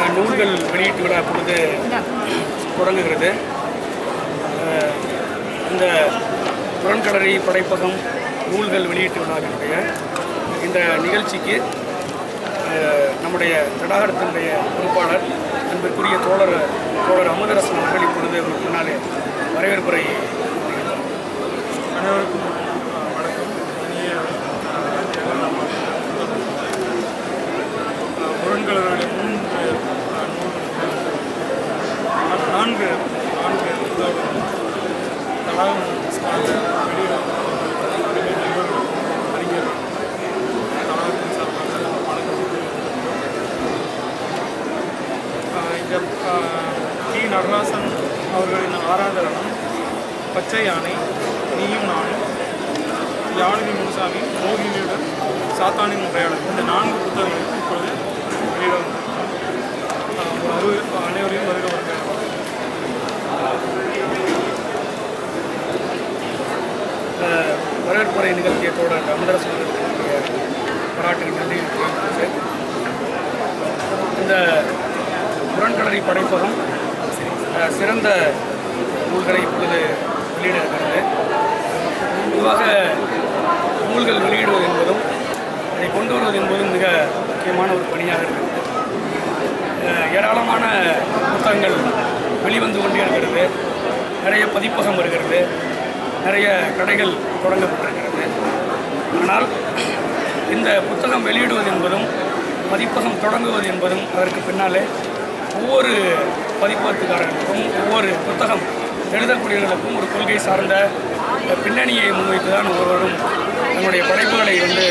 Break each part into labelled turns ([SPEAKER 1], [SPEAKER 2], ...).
[SPEAKER 1] நூல்கள் வெளியீட்டு விழா பொழுது தொடங்குகிறது அஹ், இந்த புறன்கடரி படைப்பகம் நூல்கள் வெளியீட்டு விழாவினுடைய இந்த நிகழ்ச்சிக்கு அஹ், நம்முடைய தடாகரத்தினுடைய பொறுப்பாளர் அன்பிற்குரிய தோழர் தோழர் அமுதரசன் அவர்கள் இப்பொழுது உங்களுக்கு முன்னாலே வரவேற்புரை
[SPEAKER 2] அனைவருக்கும் அஹ், வணக்கம் இனிய அஹ், எல்லாம் அஹ், முரண்களவருடைய மூன்று அஹ், நூல்கள் நா- நான்கு நான்கு புத்தகங்கள் தடாகம் சார்ந்த வெளியிட நண்பர்கள் அறிஞர் தடாகத்தின் சார்பாக வணக்கம் அஹ், இந்த அஹ், டி நடராசன் அவர்களின் ஆராதனம் பச்சை யானை நீயும் நானும் யாழினி முனுசாமி மோகினியுடன் சாத்தானின் உரையாடல் இந்த நான்கு புத்தகங்கள் இப்பொழுது வெளியிட வந்திருக்கிறோம் ஆஹ் ஒரு அறு அனைவரையும் வருக வருக
[SPEAKER 1] அஹ், வரவேற்புரை நிகழ்த்திய தோழர் அமுதரசன் அவர்களுடைய பாராட்டு நன்றி தெரிவித்துக் இந்த புறன்கடரி படைப்பகம் அஹ், சிறந்த நூல்களை இப்பொழுது வெளியிட இருக்கிறது பொதுவாக நூல்கள் வெளியிடுவது என்பதும் அதை கொண்டு வருவது என்பதும் மிக முக்கியமான ஒரு பணியாக இருக்கிறது அஹ், ஏராளமான புத்தகங்கள் வெளிவந்து கொண்டே இருக்கிறது நிறைய பதிப்பகம் வருகிறது நிறைய கடைகள் தொடங்கப்பட்டிருக்கிறது ஆனால் இந்த புத்தகம் வெளியிடுவது என்பதும் பதிப்பகம் தொடங்குவது என்பதும் அதற்கு பின்னாலே ஒவ்வொரு பதிப்பகத்துக்காரர்களுக்கும் ஒவ்வொரு புத்தகம் எழுதக்கூடியவர்களுக்கும் ஒரு கொள்கை சார்ந்த அஹ், பின்னணியை முன்வைத்து தான் ஒவ்வொருவரும் தன்னுடைய படைப்புகளை வந்து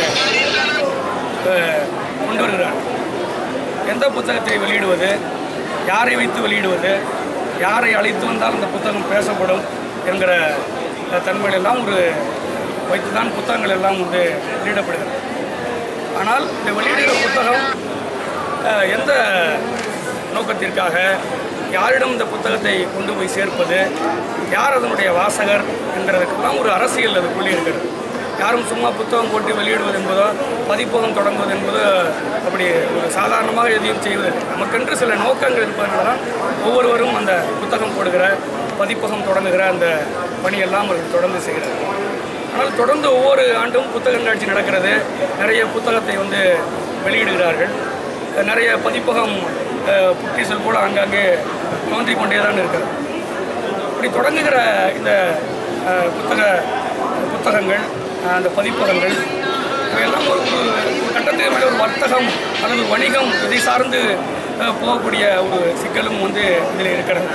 [SPEAKER 1] அஹ், கொண்டு வருகிறார்கள் எந்த புத்தகத்தை வெளியிடுவது யாரை வைத்து வெளியிடுவது யாரை அழைத்து வந்தால் அந்த புத்தகம் பேசப்படும் என்கிற அஹ், தன்மைகளெல்லாம் ஒரு வைத்து தான் புத்தகங்கள் எல்லாம் வந்து வெளியிடப்படுகிறது ஆனால் இந்த வெளியிடுகிற புத்தகம் அஹ், எந்த நோக்கத்திற்காக யாரிடம் இந்த புத்தகத்தை கொண்டு போய் சேர்ப்பது யார் அதனுடைய வாசகர் என்கிறதுக்கெல்லாம் ஒரு அரசியல் அதுக்குள்ளே இருக்கிறது யாரும் சும்மா புத்தகம் போட்டு வெளியிடுவது என்பதோ பதிப்பகம் தொடங்குவது என்பதோ அப்படி ஒரு சாதாரணமாக எதையும் செய்வதில்லை நமக்கென்று சில நோக்கங்கள் இருப்பதனால தான் ஒவ்வொருவரும் அந்த புத்தகம் போடுகிற பதிப்பகம் தொடங்குகிற அந்த பணியெல்லாம் அவர்கள் தொடர்ந்து செய்கிறார்கள் ஆனால் தொடர்ந்து ஒவ்வொரு ஆண்டும் புத்தக கண்காட்சி நடக்கிறது நிறைய புத்தகத்தை வந்து வெளியிடுகிறார்கள் நிறைய பதிப்பகம் அஹ், புட்டிசல் போல ஆங்காங்கே தோன்றிக் கொண்டே தான் இருக்கிறது இப்படி தொடங்குகிற இந்த அஹ், புத்தக புத்தகங்கள் அஹ், அந்த பதிப்பகங்கள் இவையெல்லாம் ஒரு ஒரு ஒரு கட்டத்துக்கு மேலே ஒரு வர்த்தகம் அல்லது வணிகம் இதை சார்ந்து அஹ், போகக்கூடிய ஒரு சிக்கலும் வந்து இதில் இருக்கிறது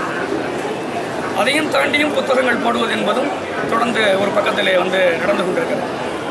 [SPEAKER 1] அதையும் தாண்டியும் புத்தகங்கள் போடுவது என்பதும் தொடர்ந்து ஒரு பக்கத்திலே வந்து நடந்து கொண்டிருக்கிறது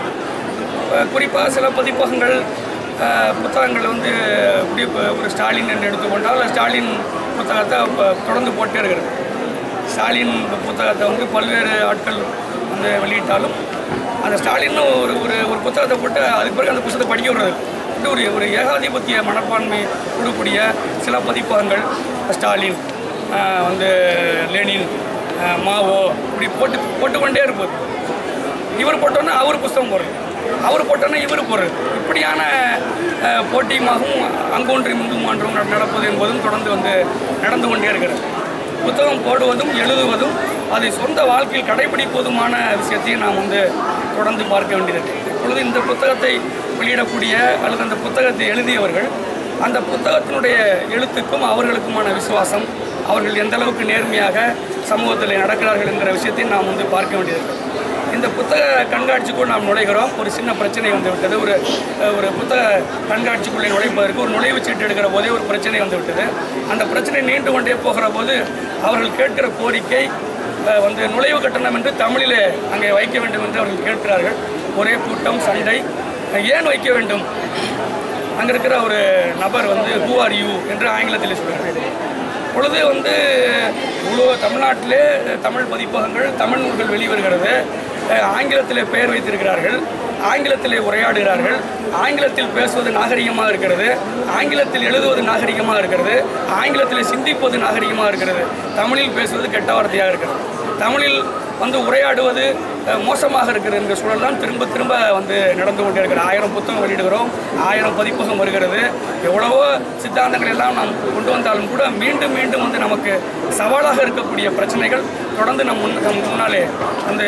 [SPEAKER 1] குறிப்பாக சில பதிப்பகங்கள் அஹ், புத்தகங்கள் வந்து இப்படி இப்ப ஒரு ஸ்டாலின் என்று எடுத்துக்கொண்டால் ஸ்டாலின் புத்தகத்தை ப- தொடர்ந்து போட்டே இருக்கிறது ஸ்டாலின் புத்தகத்தை வந்து பல்வேறு ஆட்கள் வந்து வெளியிட்டாலும் அந்த ஸ்டாலின் ஒரு ஒரு ஒரு புத்தகத்தை போட்டு அதுக்கு பிறகு அந்த புத்தகத்தை படிக்க விடுறது இப்படி ஒரு ஒரு ஏகாதிபத்திய மனப்பான்மை கொடுக்கக்கூடிய சில பதிப்பகங்கள் ஸ்டாலின் ஆஹ் வந்து லெனின் ஆஹ் மாவோ இப்படி போட்டு போட்டுக்கொண்டே இருப்பது இவர் போட்டோன்னா அவர் புஸ்தகம் போடுறது அவர் போட்டோன்னா இவர் போடுறது இப்படியான ஆஹ், போட்டியுமாகவும் அங்கொன்றும் இங்குமான்றும் நட- நடப்பது என்பதும் தொடர்ந்து வந்து நடந்து கொண்டே இருக்கிறது புத்தகம் போடுவதும் எழுதுவதும் அதை சொந்த வாழ்க்கையில் கடைபிடிப்பதுமான விஷயத்தையும் நாம் வந்து தொடர்ந்து பார்க்க வேண்டியது இப்பொழுது இந்த புத்தகத்தை வெளியிடக்கூடிய அல்லது அந்த புத்தகத்தை எழுதியவர்கள் அந்த புத்தகத்தினுடைய எழுத்துக்கும் அவர்களுக்குமான விசுவாசம் அவர்கள் எந்த அளவுக்கு நேர்மையாக சமூகத்தில் நடக்கிறார்கள் என்கிற விஷயத்தையும் நாம் வந்து பார்க்க வேண்டியது இந்த புத்தக கண்காட்சிக்குள் நாம் நுழைகிறோம் ஒரு சின்ன பிரச்சனை வந்து விட்டது ஒரு அஹ், ஒரு புத்தக கண்காட்சிக்குள்ளே நுழைப்பதற்கு ஒரு நுழைவுச் சீட்டு எடுக்கிற போதே ஒரு பிரச்சனை வந்து விட்டது அந்த பிரச்சனை நீண்டு கொண்டே போகிற போது அவர்கள் கேட்கிற கோரிக்கை அஹ், வந்து நுழைவு கட்டணம் என்று தமிழிலே அங்கே வைக்க வேண்டும் என்று அவர்கள் கேட்கிறார்கள் ஒரே கூட்டம் சண்டை அஹ், ஏன் வைக்க வேண்டும் அங்கே இருக்கிற ஒரு நபர் வந்து ஹூ ஆர் யூ என்று ஆங்கிலத்தில் சொல்கிறார் பொழுது வந்து இவ்வளோ தமிழ்நாட்டிலே தமிழ் பதிப்பகங்கள் தமிழ் நூல்கள் வெளிவருகிறது அஹ், ஆங்கிலத்திலே பெயர் வைத்திருக்கிறார்கள் ஆங்கிலத்திலே உரையாடுகிறார்கள் ஆங்கிலத்தில் பேசுவது நாகரிகமாக இருக்கிறது ஆங்கிலத்தில் எழுதுவது நாகரிகமாக இருக்கிறது ஆங்கிலத்தில் சிந்திப்பது நாகரிகமாக இருக்கிறது தமிழில் பேசுவது கெட்ட வார்த்தையாக இருக்கிறது தமிழில் வந்து உரையாடுவது அஹ், மோசமாக இருக்கிறது என்ற சூழல் தான் திரும்ப திரும்ப வந்து நடந்து கொண்டே இருக்கிறது ஆயிரம் புத்தகம் வெளியிடுகிறோம் ஆயிரம் பதிப்பகம் வருகிறது எவ்வளவோ சித்தாந்தங்கள் எல்லாம் நாம் கொண்டு வந்தாலும் கூட மீண்டும் மீண்டும் வந்து நமக்கு சவாலாக இருக்கக்கூடிய பிரச்சனைகள் தொடர்ந்து நம் முன் நம் முன்னாலே வந்து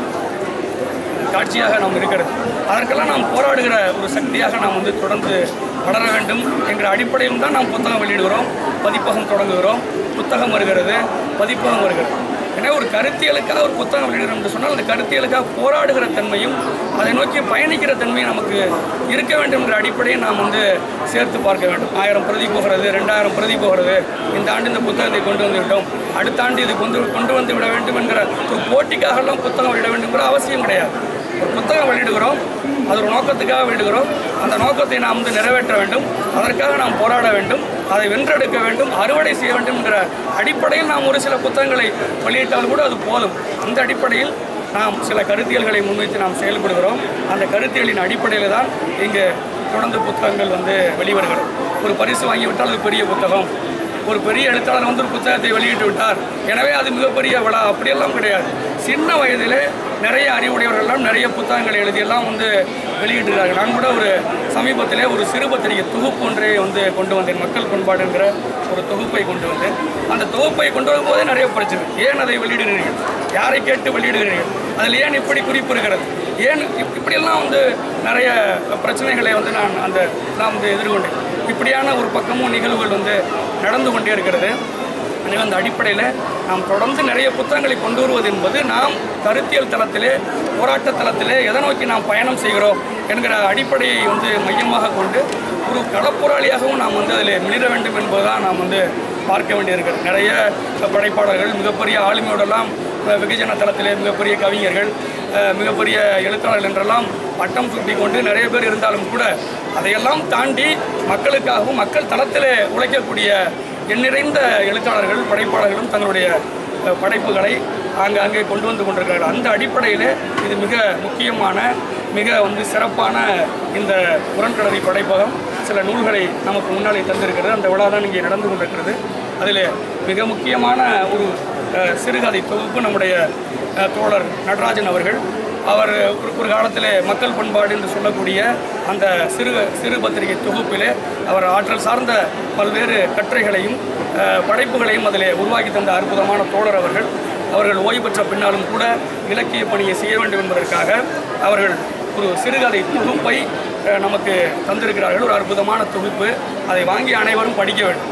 [SPEAKER 1] காட்சியாக நாம் இருக்கிறது அதற்கெல்லாம் நாம் போராடுகிற ஒரு சக்தியாக நாம் வந்து தொடர்ந்து வளர வேண்டும் என்கிற அடிப்படையில் தான் நாம் புத்தகம் வெளியிடுகிறோம் பதிப்பகம் தொடங்குகிறோம் புத்தகம் வருகிறது பதிப்பகம் வருகிறது எனவே ஒரு கருத்தியலுக்காக ஒரு புத்தகம் வெளியிடுறோம் என்று சொன்னால் அந்த கருத்தியலுக்காக போராடுகிற தன்மையும் அதை நோக்கி பயணிக்கிற தன்மையும் நமக்கு இருக்க வேண்டும் என்ற அடிப்படையை நாம் வந்து சேர்த்து பார்க்க வேண்டும் ஆயிரம் பிரதி போகிறது ரெண்டாயிரம் பிரதி போகிறது இந்த ஆண்டு இந்த புத்தகத்தை கொண்டு வந்து விட்டோம் அடுத்த ஆண்டு இது கொண்டு கொண்டு வந்து விட வேண்டும் என்கிற ஒரு போட்டிக்காகலாம் புத்தகம் வெளியிட வேண்டும் என்கிற அவசியம் கிடையாது ஒரு புத்தகம் வெளியிடுகிறோம் அது ஒரு நோக்கத்துக்காக வெளியிடுகிறோம் அந்த நோக்கத்தை நாம் வந்து நிறைவேற்ற வேண்டும் அதற்காக நாம் போராட வேண்டும் அதை வென்றெடுக்க வேண்டும் அறுவடை செய்ய வேண்டும் என்கிற அடிப்படையில் நாம் ஒரு சில புத்தகங்களை வெளியிட்டால் கூட அது போதும் அந்த அடிப்படையில் நாம் சில கருத்தியல்களை முன்வைத்து நாம் செயல்படுகிறோம் அந்த கருத்தியலின் அடிப்படையில் தான் இங்கு தொடர்ந்து புத்தகங்கள் வந்து வெளிவருகிறது ஒரு பரிசு வாங்கிவிட்டால் அது பெரிய புத்தகம் ஒரு பெரிய எழுத்தாளர் வந்து ஒரு புத்தகத்தை வெளியிட்டு விட்டார் எனவே அது மிகப்பெரிய விழா அப்படியெல்லாம் கிடையாது சின்ன வயதிலே நிறைய அறிவுடையவர்கள்லாம் நிறைய புத்தகங்களை எழுதியெல்லாம் வந்து வெளியிட்டிருக்கிறார்கள் நான் கூட ஒரு சமீபத்திலே ஒரு சிறு பத்திரிகை தொகுப்பு ஒன்றை வந்து கொண்டு வந்தேன் மக்கள் பண்பாடுங்கிற ஒரு தொகுப்பை கொண்டு வந்தேன் அந்த தொகுப்பை கொண்டு வரும்போதே நிறைய பிரச்சனை ஏன் அதை வெளியிடுகிறீர்கள் யாரை கேட்டு வெளியிடுகிறீர்கள் அதில் ஏன் இப்படி குறிப்பு இருக்கிறது ஏன் இப்- இப்படியெல்லாம் வந்து நிறைய பிரச்சனைகளை வந்து நான் அந்த நான் வந்து எதிர்கொண்டேன் இப்படியான ஒரு பக்கமும் நிகழ்வுகள் வந்து நடந்து கொண்டே இருக்கிறது எனவே அந்த அடிப்படையில் நாம் தொடர்ந்து நிறைய புத்தகங்களை கொண்டு வருவது என்பது நாம் கருத்தியல் தளத்திலே போராட்ட தளத்திலே எதை நோக்கி நாம் பயணம் செய்கிறோம் என்கிற அடிப்படையை வந்து மையமாக கொண்டு ஒரு களப்போராளியாகவும் நாம் வந்து அதில் மிளிர வேண்டும் என்பதுதான் நாம் வந்து பார்க்க வேண்டியிருக்கிறது நிறைய படைப்பாளர்கள் மிகப்பெரிய ஆளுமையோடெல்லாம் அஹ், வெகுஜன தளத்திலே மிகப்பெரிய கவிஞர்கள் அஹ், மிகப்பெரிய எழுத்தாளர்கள் என்றெல்லாம் பட்டம் சூட்டி கொண்டு நிறைய பேர் இருந்தாலும் கூட அதையெல்லாம் தாண்டி மக்களுக்காகவும் மக்கள் தளத்திலே உழைக்கக்கூடிய எண்ணிறைந்த எழுத்தாளர்கள் படைப்பாளர்களும் தங்களுடைய அஹ், படைப்புகளை ஆங்காங்கே கொண்டு வந்து கொண்டிருக்கிறார்கள் அந்த அடிப்படையில் இது மிக முக்கியமான மிக வந்து சிறப்பான இந்த புறன்கடலை படைப்பகம் சில நூல்களை நமக்கு முன்னாலே தந்திருக்கிறது அந்த விழா தான் இங்கே நடந்து கொண்டிருக்கிறது அதில் மிக முக்கியமான ஒரு அஹ், சிறுகதை தொகுப்பு நம்முடைய அஹ், தோழர் நடராஜன் அவர்கள் அவர் ஒரு ஒரு காலத்தில் மக்கள் பண்பாடு என்று சொல்லக்கூடிய அந்த சிறு சிறு பத்திரிகை தொகுப்பிலே அவர் ஆற்றல் சார்ந்த பல்வேறு கட்டுரைகளையும் அஹ், படைப்புகளையும் அதில் உருவாக்கி தந்த அற்புதமான தோழர் அவர்கள் அவர்கள் ஓய்வு பெற்ற பின்னாலும் கூட இலக்கிய பணியை செய்ய வேண்டும் என்பதற்காக அவர்கள் ஒரு சிறுகதை தொகுப்பை அஹ், நமக்கு தந்திருக்கிறார்கள் ஒரு அற்புதமான தொகுப்பு அதை வாங்கி அனைவரும் படிக்க வேண்டும்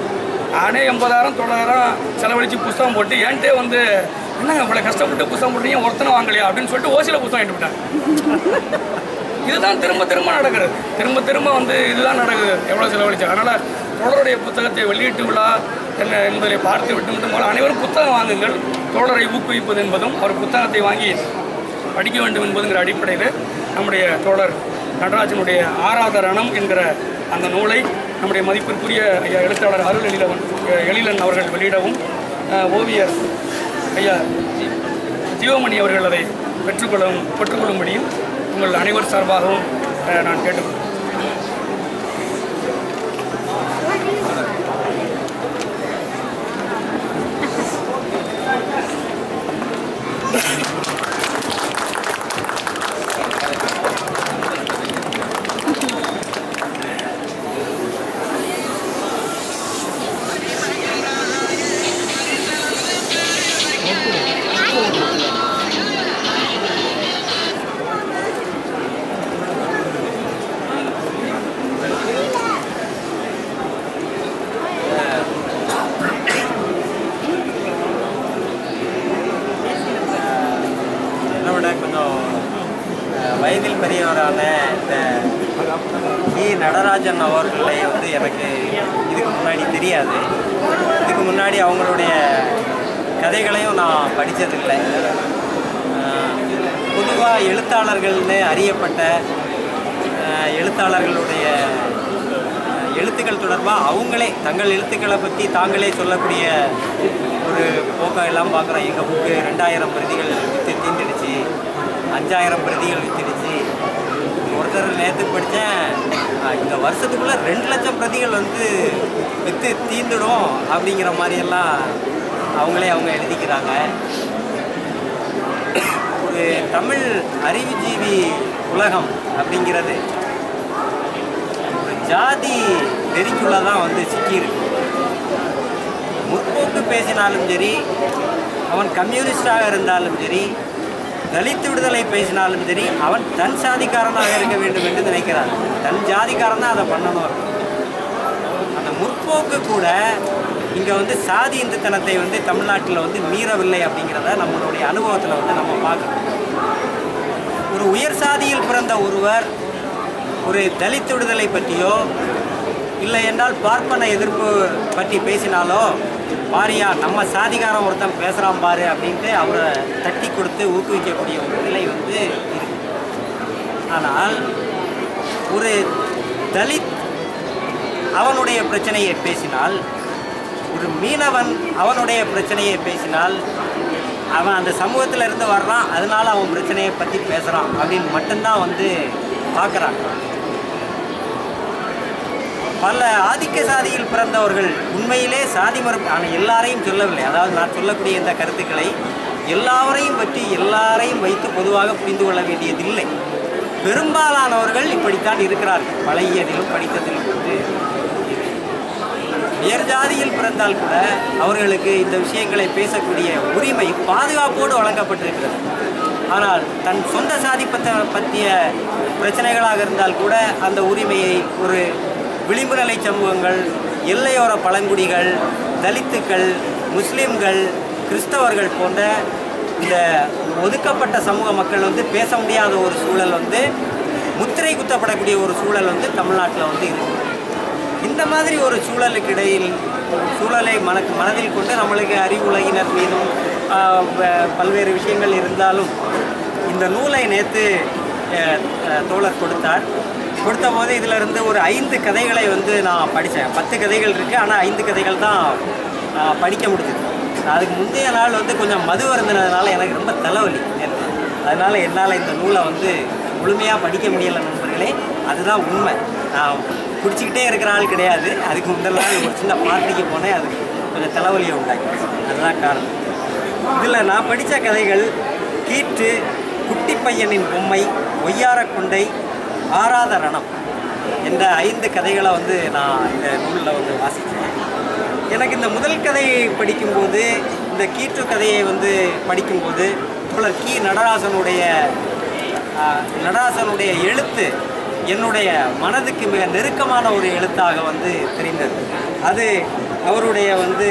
[SPEAKER 1] நானே எண்பதாயிரம் தொள்ளாயிரம் செலவழித்து புஸ்தகம் போட்டு என்கிட்டே வந்து என்னங்க இவ்வளோ கஷ்டப்பட்டு புஸ்தகம் போட்டீங்க ஒருத்தனை வாங்கலையா அப்படின்னு சொல்லிட்டு ஓசியில் புஸ்தகம் எடுத்து விட்டாங்க இதுதான் திரும்ப திரும்ப நடக்கிறது திரும்ப திரும்ப வந்து இதுதான் நடக்குது எவ்வளோ செலவழிச்சு அதனால் தோழருடைய புத்தகத்தை வெளியீட்டு விழா என்ன என்பதை பார்த்து விட்டு மட்டும் போல அனைவரும் புத்தகம் வாங்குங்கள் தோழரை ஊக்குவிப்பது என்பதும் அவர் புத்தகத்தை வாங்கி படிக்க வேண்டும் என்பதுங்கிற அடிப்படையில் நம்முடைய தோழர் நடராஜனுடைய ஆராதரணம் என்கிற அந்த நூலை நம்முடைய மதிப்பிற்குரிய ஐயா எழுத்தாளர் அருள் எழிலவன் எழிலன் அவர்கள் வெளியிடவும் அஹ், ஓவியர் ஐயா ஜி- ஜீவமணி அவர்கள் அதை பெற்றுக்கொள்ளும் பெற்றுக்கொள்ளும்படியும் உங்கள் அனைவர் சார்பாகவும் அஹ், நான் கேட்டுக்கொள்கிறேன்
[SPEAKER 3] என்னை விட கொஞ்சம் அஹ், வயதில் பெரியவரான இந்த வி நடராஜன் அவர்களை வந்து எனக்கு இதுக்கு முன்னாடி தெரியாது இதுக்கு முன்னாடி அவங்களுடைய கதைகளையும் நான் படித்ததில்லை பொதுவாக எழுத்தாளர்கள்னு அறியப்பட்ட அஹ், எழுத்தாளர்களுடைய அஹ், எழுத்துக்கள் தொடர்பாக அவங்களே தங்கள் எழுத்துக்களை பற்றி தாங்களே சொல்லக்கூடிய ஒரு போக்கம் எல்லாம் பார்க்குறோம் எங்கள் புக்கு ரெண்டாயிரம் பிரதிகள் விற்று தீந்துடுச்சு அஞ்சாயிரம் பிரதிகள் விற்றுடுச்சு ஒருத்தர் நேற்று படித்தேன் இந்த வருஷத்துக்குள்ளே ரெண்டு லட்சம் பிரதிகள் வந்து விற்று தீந்துடும் அப்படிங்கிற மாதிரியெல்லாம் அவங்களே அவங்க எழுதிக்கிறாங்க ஒரு தமிழ் அறிவுஜீவி உலகம் அப்படிங்கிறது ஒரு ஜாதி வெறிக்குள்ள தான் வந்து சிக்கியிருக்கு முற்போக்கு பேசினாலும் சரி அவன் கம்யூனிஸ்டாக இருந்தாலும் சரி தலித் விடுதலை பேசினாலும் சரி அவன் தன் சாதிக்காரனாக இருக்க வேண்டும் என்று நினைக்கிறான் தன் ஜாதிக்காரன் தான் அதை பண்ணணும் அந்த முற்போக்கு கூட இங்கே வந்து சாதி இந்துத்தனத்தை வந்து தமிழ்நாட்டில் வந்து மீறவில்லை அப்படிங்கிறத நம்மளுடைய அனுபவத்தில் வந்து நம்ம பார்க்கணும் ஒரு உயர் சாதியில் பிறந்த ஒருவர் ஒரு தலித் விடுதலை பற்றியோ இல்லை என்றால் பார்ப்பன எதிர்ப்பு பற்றி பேசினாலோ பாரியா நம்ம சாதிகாரன் ஒருத்தன் பேசுகிறான் பாரு அப்படின்ட்டு அவரை தட்டி கொடுத்து ஊக்குவிக்கக்கூடிய ஒரு நிலை வந்து இருக்கு ஆனால் ஒரு தலித் அவனுடைய பிரச்சனையை பேசினால் ஒரு மீனவன் அவனுடைய பிரச்சனையை பேசினால் அவன் அந்த சமூகத்தில் இருந்து வர்றான் அதனால அவன் பிரச்சனையை பற்றி பேசுகிறான் அப்படின்னு மட்டும்தான் வந்து பார்க்குறாங்க பல ஆதிக்க சாதியில் பிறந்தவர்கள் உண்மையிலே சாதி மறுப்பு ஆனால் எல்லாரையும் சொல்லவில்லை அதாவது நான் சொல்லக்கூடிய இந்த கருத்துக்களை எல்லாவரையும் பற்றி எல்லாரையும் வைத்து பொதுவாக புரிந்து கொள்ள வேண்டியதில்லை பெரும்பாலானவர்கள் இப்படித்தான் இருக்கிறார்கள் பழகியதிலும் படித்ததிலும் வந்து உயர் ஜாதியில் பிறந்தால் கூட அவர்களுக்கு இந்த விஷயங்களை பேசக்கூடிய உரிமை பாதுகாப்போடு வழங்கப்பட்டிருக்கிறது ஆனால் தன் சொந்த சாதி பத்த பற்றிய பிரச்சனைகளாக இருந்தால் கூட அந்த உரிமையை ஒரு விளிம்பு நிலை சமூகங்கள் எல்லையோர பழங்குடிகள் தலித்துக்கள் முஸ்லீம்கள் கிறிஸ்தவர்கள் போன்ற இந்த ஒதுக்கப்பட்ட சமூக மக்கள் வந்து பேச முடியாத ஒரு சூழல் வந்து முத்திரை குத்தப்படக்கூடிய ஒரு சூழல் வந்து தமிழ்நாட்டில் வந்து இருக்குது இந்த மாதிரி ஒரு சூழலுக்கு இடையில் சூழலை மன மனதில் கொண்டு நம்மளுக்கு அறிவுலகினர் மீதும் ஆஹ், வ- பல்வேறு விஷயங்கள் இருந்தாலும் இந்த நூலை நேற்று தோழர் கொடுத்தார் கொடுத்த போது இதில் இருந்து ஒரு ஐந்து கதைகளை வந்து நான் படித்தேன் பத்து கதைகள் இருக்குது ஆனால் ஐந்து கதைகள் தான் ஆஹ், படிக்க முடிஞ்சது அதுக்கு முந்தைய நாள் வந்து கொஞ்சம் மது வருந்தினதுனால எனக்கு ரொம்ப தலைவலி நேற்று அதனால் என்னால் இந்த நூலை வந்து முழுமையாக படிக்க முடியலை நண்பர்களே அதுதான் உண்மை நான் குடிச்சிக்கிட்டே இருக்கிற ஆள் கிடையாது அதுக்கு முந்தின நாள் ஒரு சின்ன பார்ட்டிக்கு போனேன் அது கொஞ்சம் தலைவலியை உண்டாக்கி அதுதான் காரணம் இதில் நான் படித்த கதைகள் கீற்று குட்டி பையனின் பொம்மை ஒய்யார குண்டை ஆறாத ரணம் என்ற ஐந்து கதைகளை வந்து நான் இந்த நூலில் வந்து வாசித்தேன் எனக்கு இந்த முதல் கதையை படிக்கும்போது இந்த கீற்று கதையை வந்து படிக்கும்போது புலர் கி நடராசனுடைய ஆஹ், நடராசனுடைய எழுத்து என்னுடைய மனதுக்கு மிக நெருக்கமான ஒரு எழுத்தாக வந்து தெரிந்தது அது அவருடைய வந்து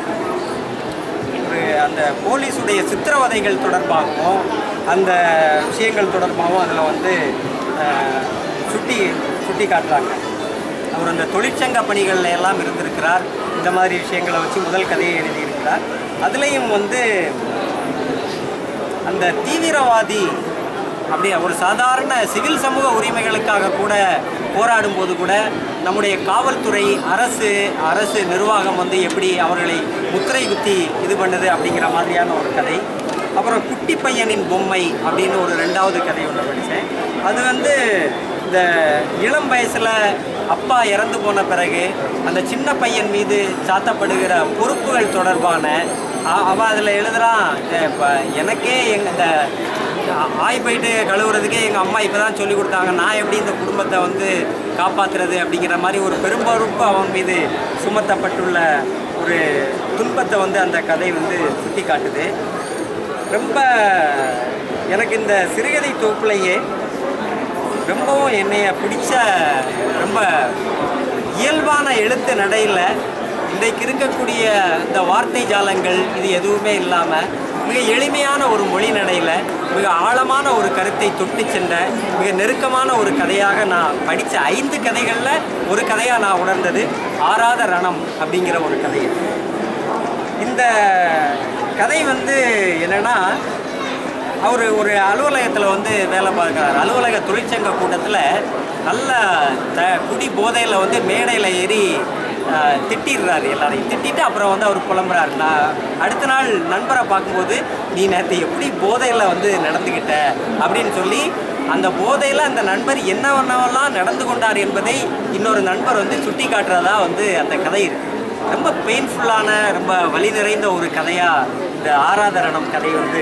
[SPEAKER 3] ஒரு அந்த போலீஸுடைய சித்திரவதைகள் தொடர்பாகவும் அந்த விஷயங்கள் தொடர்பாகவும் அதில் வந்து ஆஹ், சுட்டி சுட்டி காட்டுறாங்க அவர் அந்த தொழிற்சங்க பணிகளில் எல்லாம் இருந்திருக்கிறார் இந்த மாதிரி விஷயங்களை வச்சு முதல் கதையை எழுதியிருக்கிறார் அதுலேயும் வந்து அந்த தீவிரவாதி அப்படி ஒரு சாதாரண சிவில் சமூக உரிமைகளுக்காக கூட போராடும் போது கூட நம்முடைய காவல்துறை அரசு அரசு நிர்வாகம் வந்து எப்படி அவர்களை முத்திரை குத்தி இது பண்ணுது அப்படிங்கிற மாதிரியான ஒரு கதை அப்புறம் குட்டி பையனின் பொம்மை அப்படின்னு ஒரு ரெண்டாவது கதை ஒன்று படித்தேன் அது வந்து இந்த இளம் வயசில் அப்பா இறந்து போன பிறகு அந்த சின்ன பையன் மீது சாத்தப்படுகிற பொறுப்புகள் தொடர்பான அ- அவன் அதில் எழுதுறான் இப்போ எனக்கே எங்கள் இந்த ஆய் போயிட்டு கழுவுறதுக்கே எங்கள் அம்மா இப்போ தான் சொல்லி கொடுத்தாங்க நான் எப்படி இந்த குடும்பத்தை வந்து காப்பாற்றுறது அப்படிங்கிற மாதிரி ஒரு பெரும்பொறுப்பு அவன் மீது சுமத்தப்பட்டுள்ள ஒரு துன்பத்தை வந்து அந்த கதை வந்து சுட்டி காட்டுது ரொம்ப எனக்கு இந்த சிறுகதை தொகுப்புலையே ரொம்பவும் என்னைய பிடிச்ச ரொம்ப இயல்பான எழுத்து நடையில் இன்றைக்கு இருக்கக்கூடிய இந்த வார்த்தை ஜாலங்கள் இது எதுவுமே இல்லாமல் மிக எளிமையான ஒரு மொழி நடையில் மிக ஆழமான ஒரு கருத்தை தொட்டு சென்ற மிக நெருக்கமான ஒரு கதையாக நான் படித்த ஐந்து கதைகளில் ஒரு கதையாக நான் உணர்ந்தது ஆறாத ரணம் அப்படிங்கிற ஒரு கதை இந்த கதை வந்து என்னன்னா அவர் ஒரு அலுவலகத்தில் வந்து வேலை பார்க்குறாரு அலுவலக தொழிற்சங்க கூட்டத்தில் நல்ல த குடி போதையில் வந்து மேடையில் ஏறி ஆஹ், திட்டிடுறாரு எல்லாரையும் திட்டிட்டு அப்புறம் வந்து அவர் புலம்புறாரு நான் அடுத்த நாள் நண்பரை பார்க்கும்போது நீ நேற்று எப்படி போதையில் வந்து நடந்துக்கிட்ட அப்படின்னு சொல்லி அந்த போதையில் அந்த நண்பர் என்னவென்னவெல்லாம் நடந்து கொண்டார் என்பதை இன்னொரு நண்பர் வந்து சுட்டி காட்டுறதா வந்து அந்த கதை இருக்கு ரொம்ப பெயின்ஃபுல்லான ரொம்ப வலி நிறைந்த ஒரு கதையாக இந்த ஆராதரணம் கதை வந்து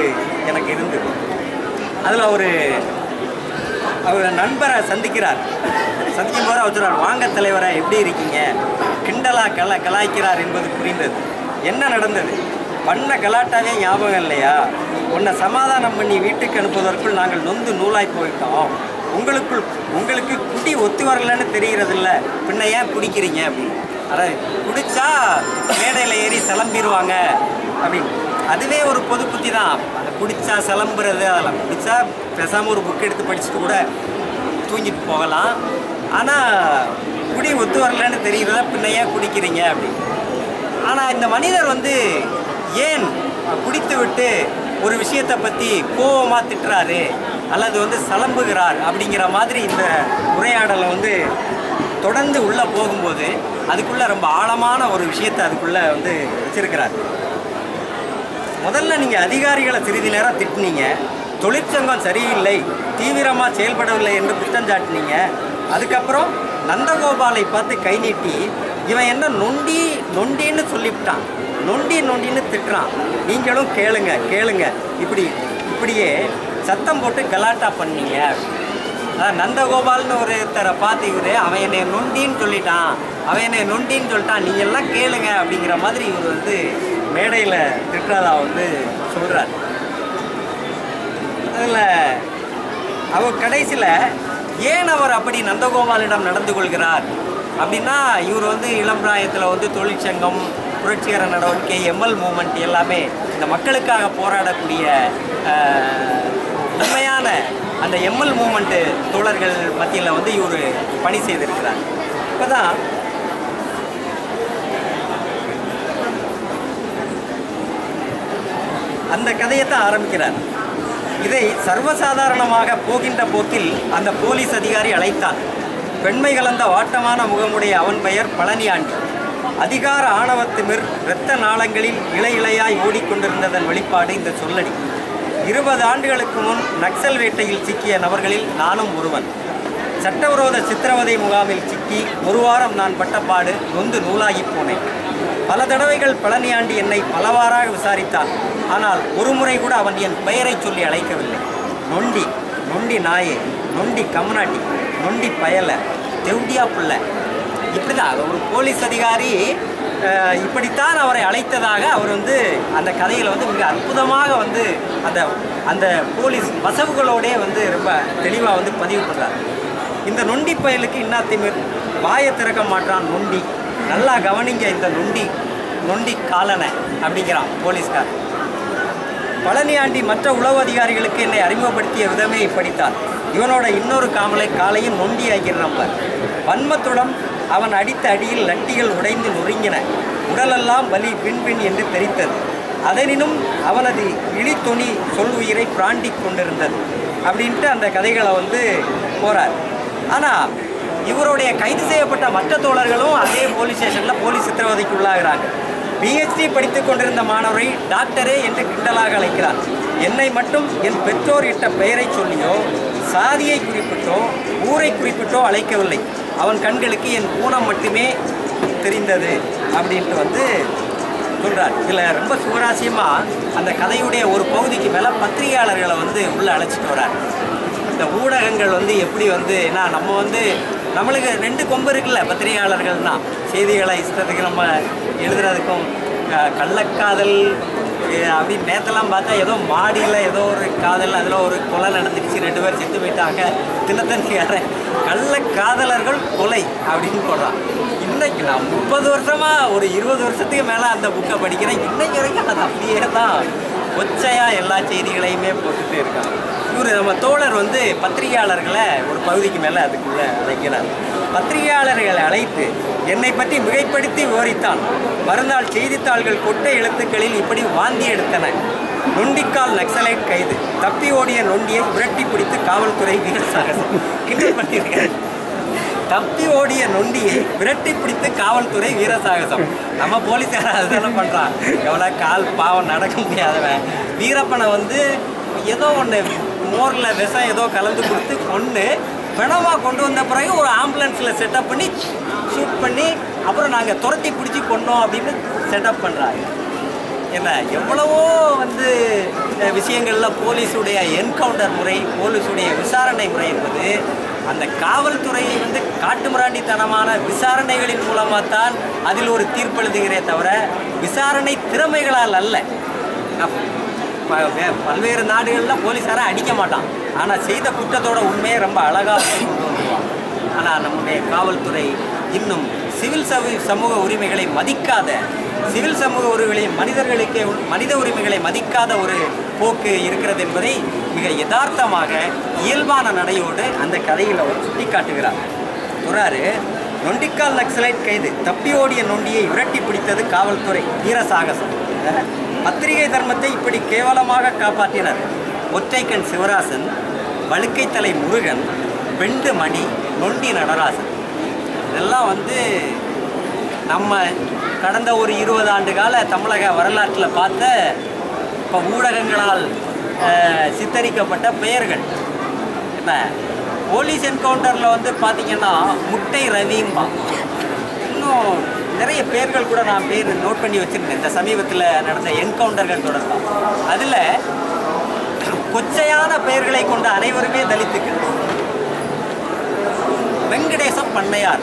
[SPEAKER 3] எனக்கு இருந்தது அதில் ஒரு அவர் நண்பரை சந்திக்கிறார் சந்திக்கும் போது அவர் சொல்றார் வாங்க தலைவரை எப்படி இருக்கீங்க கிண்டலா கல கலாய்க்கிறார் என்பது புரிந்தது என்ன நடந்தது பண்ண கலாட்டாவே ஞாபகம் இல்லையா உன்னை சமாதானம் பண்ணி வீட்டுக்கு அனுப்புவதற்குள் நாங்கள் நொந்து நூலாய் போயிட்டோம் உங்களுக்குள் உங்களுக்கு குடி ஒத்து வரலன்னு தெரிகிறதில்ல பின்ன ஏன் குடிக்கிறீங்க அப்படின்னு அதாவது குடிச்சா மேடையில் ஏறி சிலம்பிடுவாங்க அப்படின்னு அதுவே ஒரு பொது புத்தி தான் அதை குடிச்சா சிலம்புறது அதெல்லாம் குடிச்சா பேசாமல் ஒரு புக் எடுத்து படிச்சுட்டு கூட தூங்கிட்டு போகலாம் ஆனால் குடி ஒத்து வரலன்னு தெரிகிறதா பின்ன ஏன் குடிக்கிறீங்க அப்படின்னு ஆனால் இந்த மனிதர் வந்து ஏன் குடித்து விட்டு ஒரு விஷயத்தை பற்றி கோபமாக திட்டுறாரு அல்லது வந்து சலம்புகிறார் அப்படிங்கிற மாதிரி இந்த உரையாடலை வந்து தொடர்ந்து உள்ளே போகும்போது அதுக்குள்ளே ரொம்ப ஆழமான ஒரு விஷயத்தை அதுக்குள்ளே வந்து வச்சிருக்கிறார் முதல்ல நீங்கள் அதிகாரிகளை சிறிது நேரம் திட்டினீங்க தொழிற்சங்கம் சரியில்லை தீவிரமாக செயல்படவில்லை என்று குற்றம் சாட்டினீங்க அதுக்கப்புறம் நந்தகோபாலை பார்த்து கை நீட்டி இவன் என்ன நொண்டி நொண்டின்னு சொல்லிவிட்டான் நொண்டி நொண்டின்னு திட்டுறான் நீங்களும் கேளுங்க கேளுங்க இப்படி இப்படியே சத்தம் போட்டு கலாட்டா பண்ணீங்க அதான் நந்தகோபால்னு ஒருத்தரை பார்த்து இவரு அவன் என்னை நொண்டின்னு சொல்லிட்டான் அவன் என்னை நொண்டின்னு சொல்லிட்டான் நீங்க எல்லாம் கேளுங்க அப்படிங்கிற மாதிரி இவர் வந்து மேடையில் திட்டுறதா வந்து சொல்கிறார் அதில் அவர் கடைசியில் ஏன் அவர் அப்படி நந்தகோபாலிடம் நடந்து கொள்கிறார் அப்படின்னா இவர் வந்து இளம் பிராயத்தில் வந்து தொழிற்சங்கம் புரட்சிகர நடவடிக்கை எம்எல் மூமெண்ட் எல்லாமே இந்த மக்களுக்காக போராடக்கூடிய ஆஹ், உண்மையான அந்த எம்எல் மூமெண்ட்டு தோழர்கள் மத்தியில் வந்து இவர் பணி செய்திருக்கிறார் இப்போ தான் அந்த கதையைத்தான் ஆரம்பிக்கிறார் இதை சர்வசாதாரணமாக போகின்ற போக்கில் அந்த போலீஸ் அதிகாரி அழைத்தான் பெண்மை கலந்த வாட்டமான முகமுடைய அவன் பெயர் பழனியாண்டி அதிகார ஆணவத்திமிர் இரத்த நாளங்களில் இலை இலையாய் ஓடிக்கொண்டிருந்ததன் வெளிப்பாடு இந்த சொல்லடி இருபது ஆண்டுகளுக்கு முன் நக்சல் வேட்டையில் சிக்கிய நபர்களில் நானும் ஒருவன் சட்டவிரோத சித்திரவதை முகாமில் சிக்கி ஒரு வாரம் நான் பட்டப்பாடு நொந்து நூலாகிப் போனேன் பல தடவைகள் பழனியாண்டி என்னை பலவாறாக விசாரித்தான் ஆனால் ஒரு முறை கூட அவன் என் பெயரை சொல்லி அழைக்கவில்லை நொண்டி நொண்டி நாயே நொண்டி கமநாட்டி நொண்டி பயல தெவுடியா பிள்ளை இப்படிதான் ஒரு போலீஸ் அதிகாரி அஹ், இப்படித்தான் அவரை அழைத்ததாக அவர் வந்து அந்த கதையில் வந்து மிக அற்புதமாக வந்து அந்த அந்த போலீஸ் வசவுகளோடே வந்து ரொம்ப தெளிவாக வந்து பதிவு பண்ணுறார் இந்த நொண்டி பயலுக்கு இன்னா திமிர் வாயை திறக்க மாட்டான் நொண்டி நல்லா கவனிங்க இந்த நொண்டி நொண்டி காலனை அப்படிங்கிறான் போலீஸ்கார் பழனியாண்டி மற்ற உளவு அதிகாரிகளுக்கு என்னை அறிமுகப்படுத்திய விதமே இப்படித்தான் இவனோட இன்னொரு காமலை காலையும் நொண்டி ஆகிற நம்பர் வன்மத்துடன் அவன் அடித்த அடியில் லட்டிகள் உடைந்து நொறுங்கின உடலெல்லாம் வலி பின் பின் என்று தெரித்தது அதனினும் அவனது இழித்தொனி சொல் உயிரை பிராண்டிக் கொண்டிருந்தது அப்படின்ட்டு அந்த கதைகளை வந்து போகிறார் ஆனால் இவருடைய கைது செய்யப்பட்ட மற்ற தோழர்களும் அதே போலீஸ் ஸ்டேஷனில் போலீஸ் சித்திரவதைக்கு உள்ளாகிறாங்க பிஹெச்டி படித்துக் கொண்டிருந்த மாணவரை டாக்டரே என்று கிண்டலாக அழைக்கிறார் என்னை மட்டும் என் பெற்றோர் இட்ட பெயரை சொல்லியோ சாதியை குறிப்பிட்டோ ஊரை குறிப்பிட்டோ அழைக்கவில்லை அவன் கண்களுக்கு என் ஊனம் மட்டுமே தெரிந்தது அப்படின்ட்டு வந்து சொல்கிறார் இதில் ரொம்ப சுவராசியமாக அந்த கதையுடைய ஒரு பகுதிக்கு மேலே பத்திரிகையாளர்களை வந்து உள்ளே அழைச்சிட்டு வரார் இந்த ஊடகங்கள் வந்து எப்படி வந்து ஏன்னா நம்ம வந்து நம்மளுக்கு ரெண்டு கொம்பு இருக்குல்ல பத்திரிகையாளர்கள் தான் செய்திகளை இஷ்டத்துக்கு நம்ம எழுதுறதுக்கும் அஹ், கள்ளக்காதல் அஹ், அப்படின்னு நேத்தெல்லாம் பார்த்தா ஏதோ மாடியில் ஏதோ ஒரு காதல் அதில் ஒரு கொலை நடந்துடுச்சு ரெண்டு பேர் செத்து போயிட்டாங்க தினத்தன்னியாரன் கள்ளக்காதலர்கள் கொலை அப்படின்னு போடுறான் இன்னைக்கு நான் முப்பது வருஷமாக ஒரு இருபது வருஷத்துக்கு மேலே அந்த புக்கை படிக்கிறேன் இன்னைக்கு வரைக்கும் அது அப்படியே தான் கொச்சையாக எல்லா செய்திகளையுமே போட்டுட்டு இருக்காங்க இவர் நம்ம தோழர் வந்து பத்திரிகையாளர்களை ஒரு பகுதிக்கு மேலே அதுக்குள்ளே அழைக்கிறார் பத்திரிகையாளர்களை அழைத்து என்னை பற்றி மிகைப்படுத்தி விவரித்தான் மறுநாள் செய்தித்தாள்கள் கொட்டை எழுத்துக்களில் இப்படி வாந்தி எடுத்தன நொண்டிக்கால் நக்சலைட் கைது தப்பி ஓடிய நொண்டியை விரட்டி பிடித்து காவல்துறை வீரர் சாகசம் கிண்டல் பண்ணியிருக்கேன் தப்பி ஓடிய நொண்டியை விரட்டி பிடித்து காவல்துறை வீரசாகசம் நம்ம போலீஸார அதுதானே பண்ணுறான் எவ்வளோ கால் பாவம் நடக்க முடியாதவன் வீரப்பனை வந்து ஏதோ ஒன்று மோரில் விஷம் ஏதோ கலந்து கொடுத்து கொண்டு பிணமாக கொண்டு வந்த பிறகு ஒரு ஆம்புலன்ஸில் செட்டப் பண்ணி ஷூட் பண்ணி அப்புறம் நாங்கள் துரத்தி பிடிச்சி கொண்டோம் அப்படின்னு செட்டப் பண்ணுறாங்க என்ன எவ்வளவோ வந்து அஹ், விஷயங்கள்ல போலீஸுடைய என்கவுண்டர் முறை போலீஸுடைய விசாரணை முறை என்பது அந்த காவல்துறை வந்து காட்டுமிராண்டித்தனமான விசாரணைகளின் மூலமாக தான் அதில் ஒரு தீர்ப்பெழுதுகிறே தவிர விசாரணை திறமைகளால் அல்ல நான் ப- வே- பல்வேறு நாடுகளில் போலீஸாரை அடிக்க மாட்டான் ஆனால் செய்த குற்றத்தோட உண்மையை ரொம்ப அழகாக கொண்டு வந்துருவான் ஆனால் நம்முடைய காவல்துறை இன்னும் சிவில் சமூக சமூக உரிமைகளை மதிக்காத சிவில் சமூக உரிமைகளை மனிதர்களுக்கு மனித உரிமைகளை மதிக்காத ஒரு போக்கு இருக்கிறது என்பதை மிக யதார்த்தமாக இயல்பான நடையோடு அந்த கதையில் அவர் சுட்டி காட்டுகிறார் சொல்றாரு நொண்டிக்கால் நக்சலைட் கைது தப்பி ஓடிய நொண்டியை விரட்டி பிடித்தது காவல்துறை வீர சாகசம் பத்திரிகை தர்மத்தை இப்படி கேவலமாக காப்பாற்றினர் ஒற்றைக்கண் சிவராசன் வழுக்கைத்தலை முருகன் பெண்டு மணி நொண்டி நடராசன் இதெல்லாம் வந்து நம்ம கடந்த ஒரு இருபது ஆண்டு கால தமிழக வரலாற்றில் பார்த்த இப்போ ஊடகங்களால் அஹ், சித்தரிக்கப்பட்ட பெயர்கள் என்ன போலீஸ் என்கவுண்டரில் வந்து பார்த்தீங்கன்னா முட்டை ரவிம்பா இன்னும் நிறைய பேர்கள் கூட நான் பேர் நோட் பண்ணி வச்சுருந்தேன் இந்த சமீபத்தில் நடந்த என்கவுண்டர்கள் தொடர்பாக அதில் கொச்சையான பெயர்களை கொண்ட அனைவருமே தலித்துக்கள் வெங்கடேச பண்ணையார்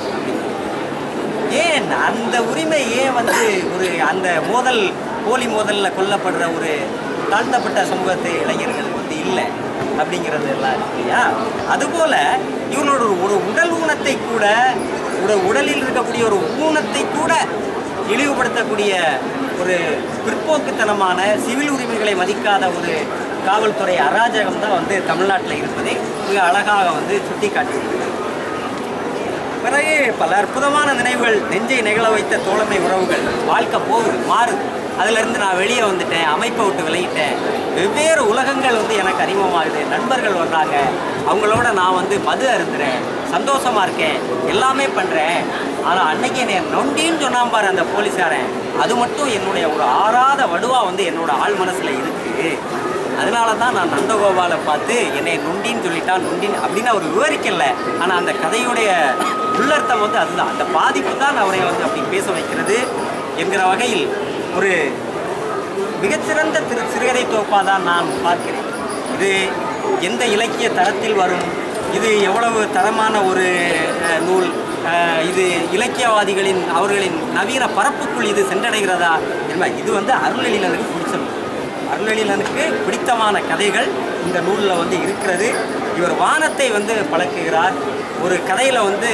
[SPEAKER 3] ஏன் அந்த உரிமை ஏன் வந்து ஒரு அந்த மோதல் போலி மோதலில் கொல்லப்படுற ஒரு தாழ்த்தப்பட்ட சமூகத்தை இளைஞர்கள் வந்து இல்லை அப்படிங்கிறது எல்லாம் இருக்கு இல்லையா அதுபோல் இவங்களோட ஒரு- ஒரு உடல் ஊனத்தை கூட ஒரு உடலில் இருக்கக்கூடிய ஒரு ஊனத்தை கூட இழிவுபடுத்தக்கூடிய ஒரு பிற்போக்குத்தனமான சிவில் உரிமைகளை மதிக்காத ஒரு காவல்துறை அராஜகம் தான் வந்து தமிழ்நாட்டில் இருப்பதை மிக அழகாக வந்து சுட்டி காட்டியிருக்கிறது பிறகு பல அற்புதமான நினைவுகள் நெஞ்சை நிகழ வைத்த தோழமை உறவுகள் வாழ்க்கை போகுது மாறுது அதிலிருந்து நான் வெளியே வந்துட்டேன் அமைப்பை விட்டு விலகிட்டேன் வெவ்வேறு உலகங்கள் வந்து எனக்கு அறிமுகமாகுது நண்பர்கள் வர்றாங்க அவங்களோட நான் வந்து மது அருந்துறேன் சந்தோஷமா இருக்கேன் எல்லாமே பண்ணுறேன் ஆனால் அன்னைக்கு என்னை நொண்டின்னு சொன்னான் பாரு அந்த போலீஸாரன் அது மட்டும் என்னுடைய ஒரு ஆறாத வடுவாக வந்து என்னோட ஆள் மனசில் இருக்குது அதனால தான் நான் நந்தகோபாலை பார்த்து என்னை நொண்டின்னு சொல்லிட்டான் நொண்டின்னு அப்படின்னு அவர் விவரிக்கல ஆனால் அந்த கதையுடைய உள்ளர்த்தம் வந்து அதுதான் அந்த பாதிப்பு தான் அவரை வந்து அப்படி பேச வைக்கிறது என்கிற வகையில் ஒரு மிகச்சிறந்த திரு சிறுகதை தொகுப்பாக தான் நான் பார்க்கிறேன் இது எந்த இலக்கிய தரத்தில் வரும் இது எவ்வளவு தரமான ஒரு அஹ், நூல் அஹ், இது இலக்கியவாதிகளின் அவர்களின் நவீன பரப்புக்குள் இது சென்றடைகிறதா என்ப இது வந்து அருளெழிலனுக்கு பிடிச்ச நூல் அருளெழிலனுக்கு பிடித்தமான கதைகள் இந்த நூலில் வந்து இருக்கிறது இவர் வானத்தை வந்து பழக்குகிறார் ஒரு கதையில் வந்து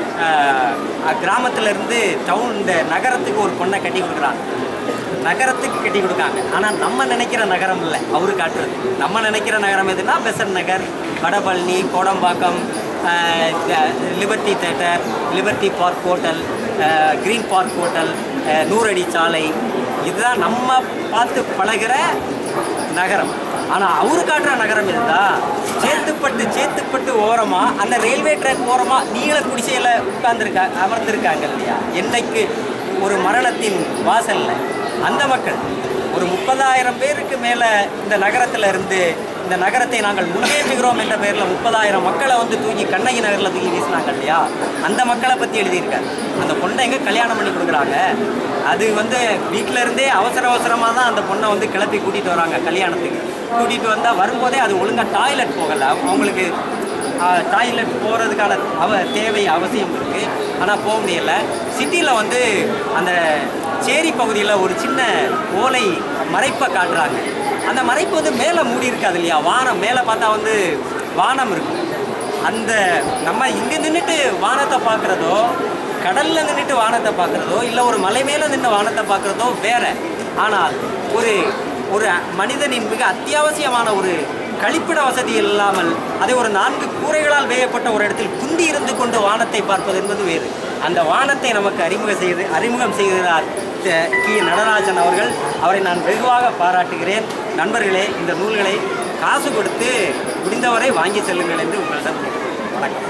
[SPEAKER 3] கிராமத்துல இருந்து டவுன் இந்த நகரத்துக்கு ஒரு பொண்ணை கட்டி கொடுக்குறாங்க நகரத்துக்கு கட்டி கொடுக்காங்க ஆனால் நம்ம நினைக்கிற நகரம் இல்லை அவரு காட்டுறது நம்ம நினைக்கிற நகரம் எதுனா பெசன் நகர் வடபழனி கோடம்பாக்கம் ஆஹ், த- liberty theatre liberty park hotel ஆஹ், கிரீன் பார்க் ஹோட்டல் ஆஹ், நூறடி சாலை இதுதான் நம்ம பார்த்து பழகிற நகரம் ஆனால் அவரு காட்டுற நகரம் இதுதான் சேத்துப்பட்டு சேத்துப்பட்டு ஓரமாக அந்த ரயில்வே ட்ராக் ஓரமாக நீள குடிசையில் உட்கார்ந்துருக்கா அமர்ந்திருக்காங்க இல்லையா என்னைக்கு ஒரு மரணத்தின் வாசல்ல அந்த மக்கள் ஒரு முப்பதாயிரம் பேருக்கு மேலே இந்த நகரத்தில் இருந்து இந்த நகரத்தை நாங்கள் முன்னேற்றுகிறோம் என்ற பெயரில் முப்பதாயிரம் மக்களை வந்து தூக்கி கண்ணகி நகரில் தூக்கி வீசினாங்க இல்லையா அந்த மக்களை பற்றி எழுதியிருக்காரு அந்த பொண்ணை எங்கே கல்யாணம் பண்ணி கொடுக்குறாங்க அது வந்து வீட்டில இருந்தே அவசர அவசரமாக தான் அந்த பொண்ணை வந்து கிளப்பி கூட்டிகிட்டு வராங்க கல்யாணத்துக்கு கூட்டிகிட்டு வந்தால் வரும்போதே அது ஒழுங்காக டாய்லெட் போகலை அவங்களுக்கு டாய்லெட் போகிறதுக்கான அவ தேவை அவசியம் இருக்குது ஆனால் போக முடியலை சிட்டியில் வந்து அந்த சேரி பகுதியில் ஒரு சின்ன ஓலை மறைப்பை காட்டுறாங்க அந்த மறைப்பு வந்து மேலே மூடி இருக்காது இல்லையா வானம் மேலே பார்த்தா வந்து வானம் இருக்கும் அந்த நம்ம இங்கே நின்றுட்டு வானத்தை பார்க்குறதோ கடலில் நின்றுட்டு வானத்தை பார்க்குறதோ இல்லை ஒரு மலை மேலே நின்று வானத்தை பார்க்குறதோ வேற ஆனால் ஒரு ஒரு மனிதனின் மிக அத்தியாவசியமான ஒரு கழிப்பிட வசதி இல்லாமல் அதை ஒரு நான்கு கூரைகளால் வேயப்பட்ட ஒரு இடத்தில் குந்தி இருந்து கொண்டு வானத்தை பார்ப்பது என்பது வேறு அந்த வானத்தை நமக்கு அறிமுகம் செய்து அறிமுகம் செய்கிறார் த- கி நடராஜன் அவர்கள் அவரை நான் வெகுவாக பாராட்டுகிறேன் நண்பர்களே இந்த நூல்களை காசு கொடுத்து முடிந்தவரை வாங்கி செல்லுங்கள் என்று உங்களிடம் கேட்கிறேன். வணக்கம்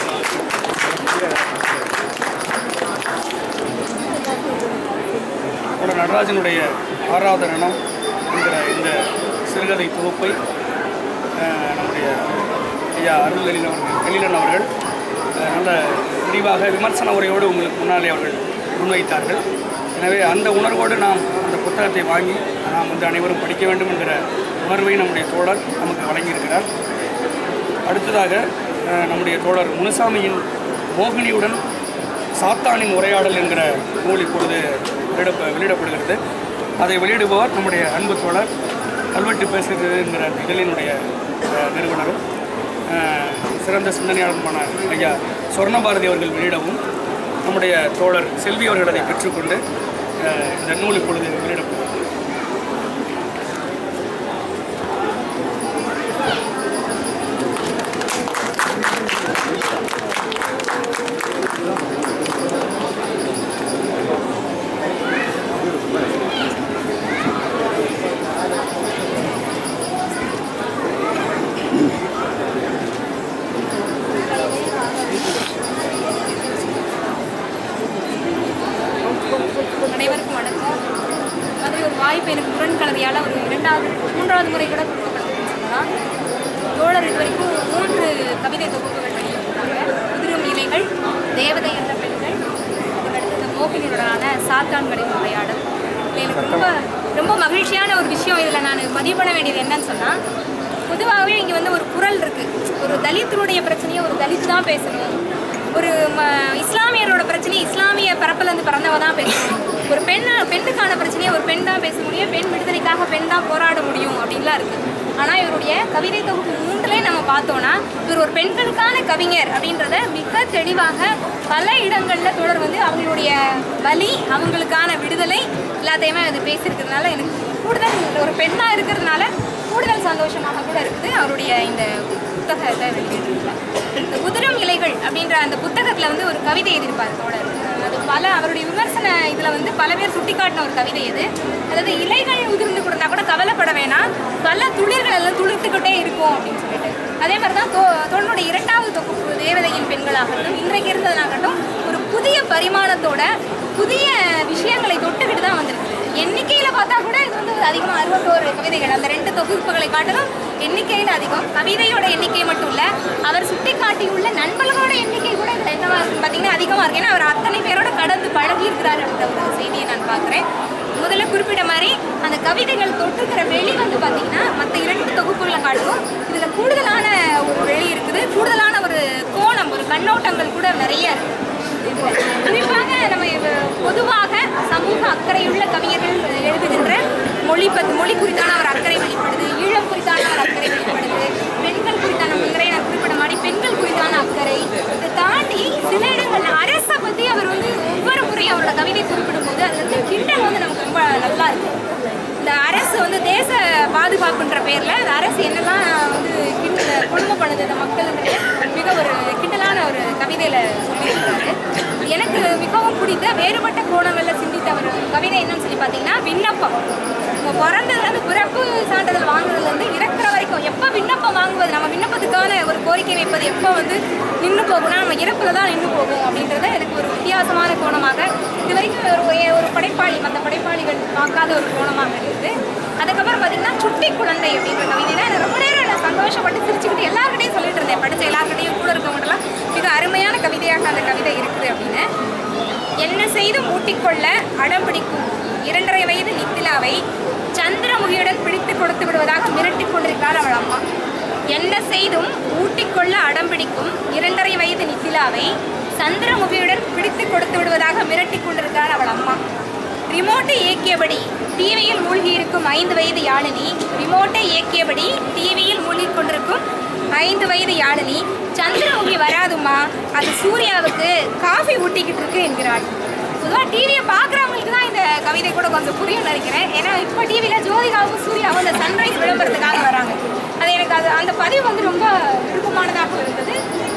[SPEAKER 1] ஒரு நடராஜனுடைய ஆறாவது ரணம் என்கிற இந்த சிறுகதை தொகுப்பை அஹ், நம்முடைய ஐயா அருள் எழிலன் அவர்கள் எழிலன் அவர்கள் அஹ், நல்ல விரிவாக விமர்சன உரையோடு உங்களுக்கு முன்னாலே அவர்கள் முன்வைத்தார்கள் எனவே அந்த உணர்வோடு நாம் அந்த புத்தகத்தை வாங்கி நாம் வந்து அனைவரும் படிக்க வேண்டும் என்கிற உணர்வை நம்முடைய தோழர் நமக்கு வழங்கியிருக்கிறார் அடுத்ததாக அஹ், நம்முடைய தோழர் முனுசாமியின் மோகினியுடன் சாத்தானின் உரையாடல் என்கிற நூல் இப்பொழுது வெளியிட வெளியிடப்படுகிறது அதை வெளியிடுபவர் நம்முடைய அன்பு தோழர் கல்வெட்டு பேசுகிறது என்கிற அந்த இதழினுடைய அஹ், நிறுவனரும் அஹ், சிறந்த சிந்தனையாளருமான ஐயா சொர்ணபாரதி அவர்கள் வெளியிடவும் நம்முடைய தோழர் செல்வி அவர்கள் அதை பெற்றுக்கொண்டு அஹ், இந்த நூல் இப்பொழுது வெளியிடப்படுகிறது
[SPEAKER 4] அனைவருக்கும் வணக்கம் மாதிரி ஒரு வாய்ப்பு எனக்கு முரண்கலவையால் ஒரு இரண்டாவது மூன்றாவது முறை கூட கொடுக்கப்பட்டதுன்னு சொல்லலாம் தோழர் இது வரைக்கும் மூன்று கவிதை தொகுப்புகள் வெளியிட்டிருக்காங்க குதிரும் இலைகள் தேவதை என்ற பெண்கள் அதுக்கடுத்து இந்த மோகினியுடனான சாத்தான்களின் உரையாடல் இதுல எனக்கு ரொம்ப ரொம்ப மகிழ்ச்சியான ஒரு விஷயம் இதில் நான் பதிவு பண்ண வேண்டியது என்னன்னு சொன்னால் பொதுவாகவே இங்கே வந்து ஒரு குரல் இருக்குது ஒரு தலித்துடைய பிரச்சனையை ஒரு தலித் தான் பேசணும் ஒரு ம இஸ்லாமியரோட பிரச்சனையை இஸ்லாமிய பரப்புலேருந்து பிறந்தவ தான் பேசணும் ஒரு பெண்ணா பெண்ணுக்கான பிரச்சனையை ஒரு பெண் தான் பேச முடியும் பெண் விடுதலைக்காக பெண் தான் போராட முடியும் அப்படின்லாம் இருக்குது ஆனால் இவருடைய கவிதை தொகுப்பு மூன்றுலேயே நம்ம பார்த்தோன்னா இவர் ஒரு பெண்களுக்கான கவிஞர் அப்படின்றத மிக தெளிவாக பல இடங்களில் தொடர் வந்து அவங்களுடைய வலி அவங்களுக்கான விடுதலை எல்லாத்தையுமே அது பேசியிருக்கிறதுனால எனக்கு கூடுதல் ஒரு பெண்ணாக இருக்கிறதுனால கூடுதல் சந்தோஷமாக கூட இருக்குது அவருடைய இந்த புத்தகத்தை வெளியிட்டிருக்கிறார் இந்த குதிரும் இலைகள் அப்படின்ற அந்த புத்தகத்தில் வந்து ஒரு கவிதை எழுதியிருப்பார் தோழர் அது பல அவருடைய விமர்சன இதில் வந்து பல பேர் சுட்டிக்காட்டின ஒரு கவிதை இது அதாவது இலைகள் உதிர்ந்து கொடுத்தா கூட கவலைப்பட வேணாம் பல துளிர்கள் எல்லாம் துளிர்த்துக்கிட்டே இருக்கும் அப்படின்னு சொல்லிட்டு அதே மாதிரி தான் தோ தோழனுடைய இரண்டாவது தொகுப்பு தேவதையின் பெண்களாகட்டும் இன்றைக்கு இருந்ததுனாகட்டும் ஒரு புதிய பரிமாணத்தோட புதிய விஷயங்களை தொட்டுக்கிட்டு தான் வந்திருக்கு எண்ணிக்கையில் பார்த்தா கூட இது வந்து அதிகமாக அறுபத்தோரு கவிதைகள் அந்த ரெண்டு தொகுப்புகளை காட்டிலும் எண்ணிக்கையில் அதிகம் கவிதையோட எண்ணிக்கை மட்டும் இல்லை அவர் சுட்டி காட்டியுள்ள நண்பர்களோட எண்ணிக்கை கூட இதில் என்னவா இருக்குன்னு பார்த்தீங்கன்னா அதிகமாக இருக்கு ஏன்னா அவர் அத்தனை பேரோட கடந்து பழகி இருக்கிறார் அப்படின்ற ஒரு செய்தியை நான் பார்க்குறேன் முதல்ல குறிப்பிட்ட மாதிரி அந்த கவிதைகள் தொட்டுக்கிற வெளி வந்து பார்த்தீங்கன்னா மற்ற இரண்டு தொகுப்புகளை காட்டிலும் இதில் கூடுதலான ஒரு வெளி இருக்குது கூடுதலான ஒரு கோணம் ஒரு கண்ணோட்டங்கள் கூட நிறைய இருக்குது இதுல. குறிப்பாக நம்ம இது பொதுவாக சமூக அக்கறையுள்ள கவிஞர்கள் எழுதுகின்ற மொழி பத்தி மொழி குறித்தான ஒரு அக்கறை வெளிப்படுது ஈழம் குறித்தான ஒரு அக்கறை வெளிப்படுது பெண்கள் குறித்தான முன்னுரை நான் குறிப்பிட்ட மாதிரி பெண்கள் குறித்தான அக்கறை இதை தாண்டி சில இடங்கள்ல அரசை பத்தி அவர் வந்து ஒவ்வொரு முறையும் அவரோட கவிதை குறிப்பிடும்போது அதுல இருந்து கிண்டல் வந்து நமக்கு ரொம்ப நல்லா இருக்கு இந்த அரசு வந்து தேச பாதுகாப்புன்ற பேர்ல அந்த அரசு என்னெல்லாம் வந்து கிண்ட கொடுமை பண்ணுது இந்த மக்களுடைய மிக ஒரு கிண்டலான ஒரு கவிதையில சொல்லியிருக்காரு எனக்கு மிகவும் பிடித்த வேறுபட்ட கோணங்கள்ல சிந்தித்த ஒரு கவிதை என்னன்னு சொல்லி பார்த்தீங்கன்னா விண்ணப்பம் நம்ம பிறந்ததுலேருந்து பிறப்பு சான்றிதழ் வாங்குறதுலேருந்து இறக்குற வரைக்கும் எப்போ விண்ணப்பம் வாங்குவது நம்ம விண்ணப்பத்துக்கான ஒரு கோரிக்கை வைப்பது எப்போ வந்து நின்று போகும்னா நம்ம இறப்புல தான் நின்று போகும் அப்படின்றத எனக்கு ஒரு வித்தியாசமான கோணமாக இது வரைக்கும் ஒரு ஒரு- ஒரு படைப்பாளி மற்ற படைப்பாளிகள் பார்க்காத ஒரு கோணமாக இருக்குது அதுக்கப்புறம் பார்த்தீங்கன்னா சுட்டி குழந்தை அப்படின்ற கவிதைனா எனக்கு ரொம்ப நேரம் நான் சந்தோஷப்பட்டு சிரிச்சுக்கிட்டு எல்லாருக்கிட்டையும் சொல்லிட்டு இருந்தேன் படித்த எல்லாருக்கிட்டையும் கூட இருக்கவங்கலாம் மிக அருமையான கவிதையாக அந்த கவிதை இருக்குது அப்படின்னு என்ன செய்து மூட்டிக்கொள்ள அடம்பிடிக்கும் இரண்டரை வயது நித்திலாவை சந்திரமுகியுடன் பிடித்து கொடுத்து விடுவதாக மிரட்டிக் கொண்டிருக்கிறார் அவள் அம்மா என்ன செய்தும் ஊட்டிக்கொள்ள அடம்பிடிக்கும் இரண்டரை வயது நித்திலாவை சந்திரமுகியுடன் பிடித்து கொடுத்து விடுவதாக மிரட்டிக் கொண்டிருக்கிறார் அவள் அம்மா ரிமோட்டை இயக்கியபடி டிவியில் மூழ்கி இருக்கும் ஐந்து வயது யாழினி ரிமோட்டை இயக்கியபடி டிவியில் மூழ்கி கொண்டிருக்கும் ஐந்து வயது யாழினி சந்திரமுகி வராதுமா அது சூர்யாவுக்கு காஃபி ஊட்டிக்கிட்டு இருக்கு என்கிறாள் பொதுவாக டிவியை பார்க்குறவங்களுக்கு தான் இந்த கவிதை கூட கொஞ்சம் புரியும் நினைக்கிறேன் ஏன்னா இப்போ டிவியில் ஜோதிகாவும் சூர்யாவும் இந்த சன்ரைஸ் விளம்பரத்துக்காக வராங்க அது எனக்கு அது அந்த பதிவு வந்து ரொம்ப விருப்பமானதாக இருந்தது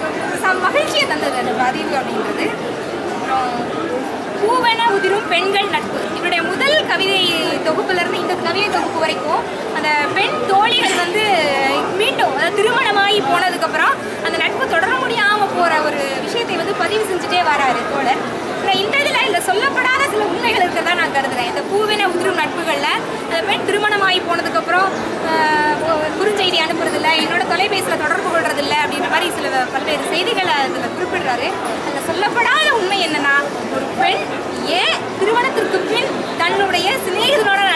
[SPEAKER 4] ச- மகிழ்ச்சியை தந்தது அந்த பதிவு அப்படின்றது அப்புறம் பூவென உதிரும் பெண்கள் நட்பு இவருடைய முதல் கவிதை தொகுப்புலேருந்து இந்த கவிதை தொகுப்பு வரைக்கும் அந்த பெண் தோழிகள் வந்து மீண்டும் அதாவது திருமணமாகி போனதுக்கப்புறம் அந்த நட்பு தொடர முடியாமல் போகிற ஒரு விஷயத்தை வந்து பதிவு செஞ்சுட்டே வராரு தோழர் ஆனால் இந்த இதில் இந்த சொல்லப்படாத சில உண்மைகள் இருக்கிறதா நான் கருதுறேன் இந்த பூவென உதிரும் நட்புகளில் அந்த பெண் திருமணமாகி போனதுக்கப்புறம் ஆஹ், குறுஞ்செய்தி அனுப்புறதில்ல என்னோட தொலைபேசியில் தொடர்பு கொள்றதில்ல அப்படின்ற மாதிரி சில பல்வேறு செய்திகளை அதில் குறிப்பிடுறாரு அதில் சொல்லப்படாத உண்மை என்னன்னா ஒரு பெண் ஏன் திருமணத்திற்கு பின் தன்னுடைய சிநேகிதனோட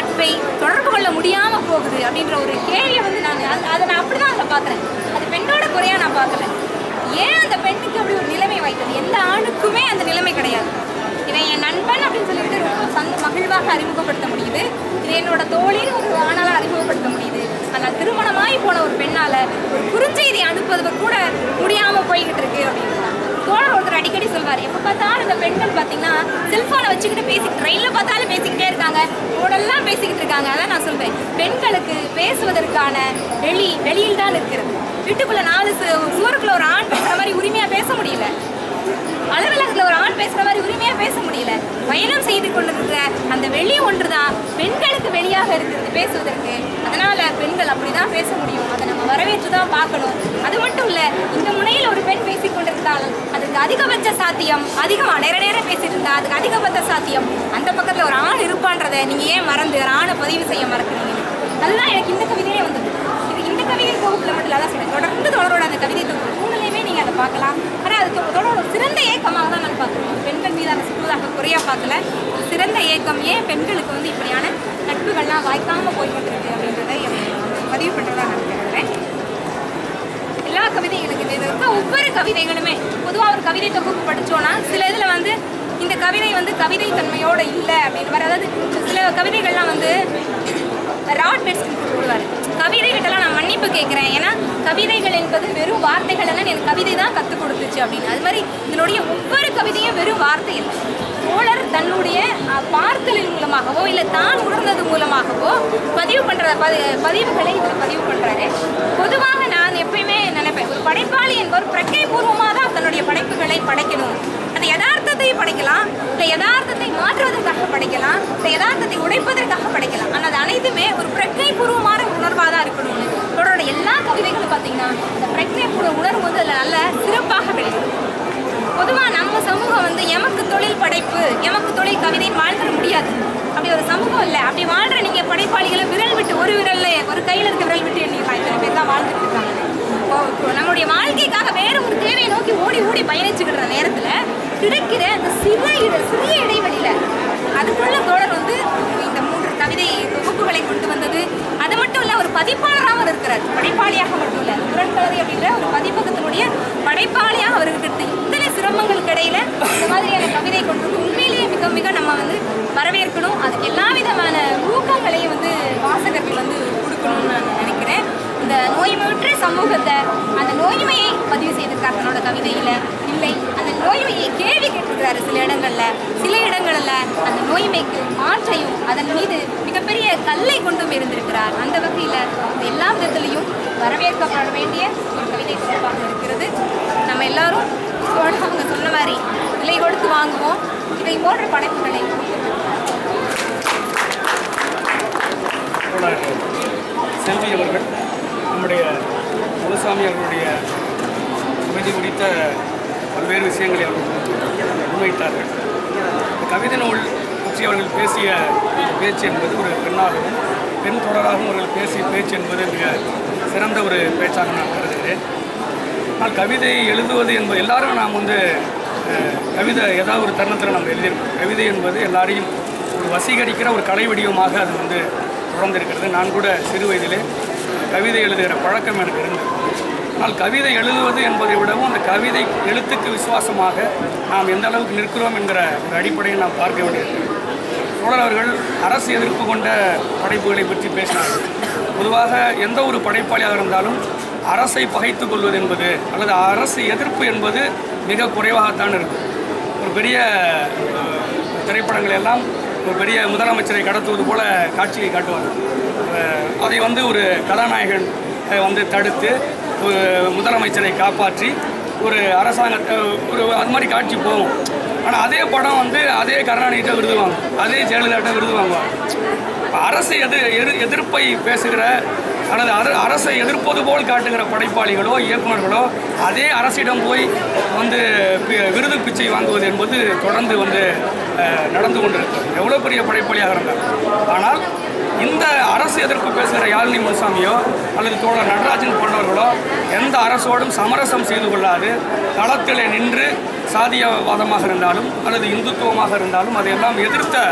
[SPEAKER 4] போகுது அப்படின்ற ஒரு கேள்வியை வந்து நான் அது- அதை நான் அப்படி தான் அதை பார்க்குறேன் அது பெண்ணோட குறையாக நான் பார்க்கல ஏன் அந்த பெண்ணுக்கு அப்படி ஒரு நிலைமை வாய்த்தது எந்த ஆணுக்குமே அந்த நிலைமை கிடையாது இவன் என் நண்பன் அப்படின்னு சொல்லிட்டு ரொம்ப சந்த மகிழ்வாக அறிமுகப்படுத்த முடியுது இது என்னோட தோழின்னு ஒரு ஆணால அறிமுகப்படுத்த முடியுது ஆனால் திருமணமாகி போன ஒரு பெண்ணால ஒரு குறுஞ்செய்தி அனுப்புவது கூட முடியாம போய்கிட்டு இருக்கு அப்படின்னு தோழர் ஒருத்தர் அடிக்கடி சொல்வார் எப்போ பார்த்தாலும் இந்த பெண்கள் பார்த்தீங்கன்னா செல்ஃபோனை வச்சுக்கிட்டு பேசி ட்ரெயினில் பார்த்தாலும் பேசிக்கிட்டே இருக்காங்க ரோடெல்லாம் பேசிக்கிட்டு இருக்காங்க அதான் நான் சொல்வேன் பெண்களுக்கு பேசுவதற்கான வெளி வெளியில் தான் இருக்கிறது வீட்டுக்குள்ள நாலு சு- சுவருக்குள்ள ஒரு ஆண் பேசுற மாதிரி உரிமையா பேச முடியல அலுவலகத்துல ஒரு ஆண் பேசுற மாதிரி உரிமையா பேச முடியல பயணம் செய்து கொண்டிருக்கிற அந்த வெளி ஒன்றுதான் பெண்களுக்கு வெளியாக இருக்கிறது பேசுவதற்கு அதனால பெண்கள் அப்படிதான் பேச முடியும் அதை நம்ம வரவேற்று தான் பார்க்கணும் அது மட்டும் இல்ல இந்த முனையில் ஒரு பெண் பேசிக் கொண்டிருந்தால் அதுக்கு அதிகபட்ச சாத்தியம் அதிகமா நேர நேரம் பேசிட்டு இருந்தா அதுக்கு அதிகபட்ச சாத்தியம் அந்த பக்கத்துல ஒரு ஆண் இருப்பான்றதை நீங்க ஏன் மறந்து ஒரு ஆணை பதிவு செய்ய மறக்கிறீங்க அதுதான் எனக்கு இந்த கவிதையே வந்தது இது இந்த கவிதை தொகுப்புல மட்டும் இல்லை அதான் சொல்றேன் தொடர்ந்து தொடரோட அந்த கவிதை தொகுப்பு மூணுலையுமே நீங்க அதை பார்க்கலாம் ஆனால் அது தொ- தொடரோட ஒரு சிறந்த ஏக்கமாக தான் நான் பார்க்குறேன் பெண்கள் மீதான சுற்றுலாக குறையா பார்க்கல ஒரு சிறந்த ஏக்கம் ஏன் பெண்களுக்கு வந்து இப்படியான நட்புகள்லாம் வாய்க்காம போய்கொண்டிருக்கு அப்படின்றத எனக்கு பதிவு பண்ணுறதா நான் கருதுறேன் எல்லா கவிதைகளுக்கு இது இருக்க ஒவ்வொரு கவிதைகளுமே பொதுவாக ஒரு கவிதை தொகுப்பு படிச்சோம்னா சில இதில் வந்து இந்த கவிதை வந்து கவிதை தன்மையோட இல்லை அப்படின்னு வர அதாவது சில கவிதைகள்லாம் வந்து ராட் பெட்ஸ்க்கு போடுவார் கவிதைகிட்டலாம் நான் மன்னிப்பு கேட்குறேன் ஏன்னா கவிதைகள் என்பது வெறும் வார்த்தைகள் எல்லாம் எனக்கு கவிதை தான் கற்றுக் கொடுத்துச்சு அப்படின்னு அது மாதிரி இதனுடைய ஒவ்வொரு கவிதையும் வெறும் வார்த்தை இல்லை தோழர் தன்னுடைய அஹ், பார்த்தலின் மூலமாகவோ இல்லை தான் உணர்ந்தது மூலமாகவோ பதிவு பண்ணுற பதி பதிவுகளை இதில் பதிவு பண்ணுறாரு பொதுவாக நான் எப்பயுமே நினைப்பேன் ஒரு படைப்பாளி என்பவர் பிரக்கை பூர்வமாக தான் தன்னுடைய படைப்புகளை படைக்கணும் அந்த யதார்த்தத்தை படைக்கலாம் இல்லை யதார்த்தத்தை மாற்றுவதற்காக படைக்கலாம் இல்லை யதார்த்தத்தை உடைப்பதற்காக படைக்கலாம் ஆனால் அது அனைத்துமே ஒரு பிரக்கை பூர்வமான உணர்வாக தான் இருக்கணும்னு அவரோட எல்லா கவிதைகளும் பார்த்தீங்கன்னா அந்த பிரக்ஞை பூர்வ உணர்வு வந்து அதில் நல்ல சிறப்பாக வெளியிடும் பொதுவாக நம்ம சமூகம் வந்து எமக்கு தொழில் படைப்பு எமக்கு தொழில் கவிதைன்னு வாழ்ந்துட முடியாது அப்படி ஒரு சமூகம் இல்லை அப்படி வாழ்ற நீங்க படைப்பாளிகளை விரல் விட்டு ஒரு விரல்ல ஒரு கையில இருக்க விரல் விட்டு எண்ணிக்கலாம் இத்தனை பேர் தான் வாழ்ந்துட்டு இருக்காங்க இப்போ இப்போ நம்மளுடைய வாழ்க்கைக்காக வேற ஒரு தேவையை நோக்கி ஓடி ஓடி பயணிச்சுக்கிற நேரத்துல கிடைக்கிற அந்த சிறு இட சிறிய இடைவெளியில அதுக்குள்ள தோழர் வந்து இந்த மூன்று கவிதை தொகுப்புகளை கொண்டு வந்தது அது மட்டும் இல்ல ஒரு பதிப்பாளராகவும் இருக்கிறார் படைப்பாளியாக மட்டும் இல்ல முரண்கலரி அப்படின்ற ஒரு பதிப்பகத்தினுடைய படைப்பாளியாக அவர் இருக்கிறது இத்தனை சிரமங்களுக்கு இடையில இந்த மாதிரியான கவிதை கொண்டு வந்து உண்மையிலேயே மிக மிக நம்ம வந்து வரவேற்கணும் அதுக்கு எல்லா விதமான ஊக்கங்களையும் வந்து வாசகர்கள் வந்து கொடுக்கணும்னு நான் நினைக்கிறேன் இந்த நோய்மையுற்ற சமூகத்தை அந்த நோய்மையை பதிவு செய்திருக்கார் தன்னோட கவிதையில இல்லை அந்த நோய்மையை கேள்வி கேட்டிருக்கிறாரு சில இடங்கள்ல சில இடங்கள்ல அந்த நோய்மைக்கு மாற்றையும் அதன் மீது மிகப்பெரிய கல்லை கொண்டும் இருந்திருக்கிறார் அந்த வகையில இந்த எல்லா விதத்திலையும் வரவேற்கப்பட வேண்டிய ஒரு கவிதை சிறப்பாக இருக்கிறது நம்ம எல்லாரும் அவங்க சொன்ன மாதிரி விலை கொடுத்து வாங்குவோம் இதை போன்ற படைப்புகளை
[SPEAKER 1] தோழர் செல்வி அவர்கள் நம்முடைய முனுசாமி அவர்களுடைய கவிதை குறித்த பல்வேறு விஷயங்களை அவர்கள் முன்வைத்தார்கள் இந்த கவிதை நூல் பற்றி அவர்கள் பேசிய பேச்சு என்பது ஒரு பெண்ணாகவும் பெண் தொடராகவும் அவர்கள் பேசிய பேச்சு என்பது மிக சிறந்த ஒரு பேச்சாக நான் கருதுகிறேன் ஆனால் கவிதை எழுதுவது என்பது எல்லாரும் நாம் வந்து அஹ், கவிதை ஏதாவது ஒரு தருணத்தில் நம்ம எழுதியிருக்கோம் கவிதை என்பது எல்லாரையும் ஒரு வசீகரிக்கிற ஒரு கலை வடிவமாக அது வந்து தொடர்ந்திருக்கிறது நான் கூட சிறு வயதிலே கவிதை எழுதுகிற பழக்கம் எனக்கு இருந்தது ஆனால் கவிதை எழுதுவது என்பதை விடவும் அந்த கவிதை எழுத்துக்கு விசுவாசமாக நாம் எந்த அளவுக்கு நிற்கிறோம் என்கிற ஒரு அடிப்படையை நாம் பார்க்க வேண்டியது தோழர் அவர்கள் அரசு எதிர்ப்பு கொண்ட படைப்புகளை பற்றி பேசினார்கள் பொதுவாக எந்த ஒரு படைப்பாளியாக இருந்தாலும் அரசை பகைத்துக் கொள்வது என்பது அல்லது அரசு எதிர்ப்பு என்பது மிக குறைவாகத்தான் இருக்கும் ஒரு பெரிய அஹ், திரைப்படங்கள் எல்லாம் ஒரு பெரிய முதலமைச்சரை கடத்துவது போல காட்சியை காட்டுவாங்க அஹ், அதை வந்து ஒரு கதாநாயகன் அஹ், வந்து தடுத்து ஒரு முதலமைச்சரை காப்பாற்றி ஒரு அரசாங்கத்தை ஒரு அது மாதிரி காட்சி போகும் ஆனால் அதே படம் வந்து அதே கருணாநிதிட்ட விருது வாங்கும் அதே ஜெயலலிதாட்ட விருது வாங்குவாங்க இப்ப அரசு எது எது எதிர்ப்பை பேசுகிற அல்லது அர அரசை எதிர்ப்பது போல் காட்டுகிற படைப்பாளிகளோ இயக்குனர்களோ அதே அரசிடம் போய் வந்து பி- விருது பிச்சை வாங்குவது என்பது தொடர்ந்து வந்து அஹ், நடந்து கொண்டிருக்கிறது எவ்வளோ பெரிய படைப்பாளியாக இருந்தார் ஆனால் இந்த அரசு எதிர்ப்பு பேசுகிற யாழினி முனுசாமியோ அல்லது தோழர் நடராஜன் போன்றவர்களோ எந்த அரசோடும் சமரசம் செய்து கொள்ளாது களத்திலே நின்று சாதியவாதமாக இருந்தாலும் அல்லது இந்துத்துவமாக இருந்தாலும் அதையெல்லாம் எதிர்த்த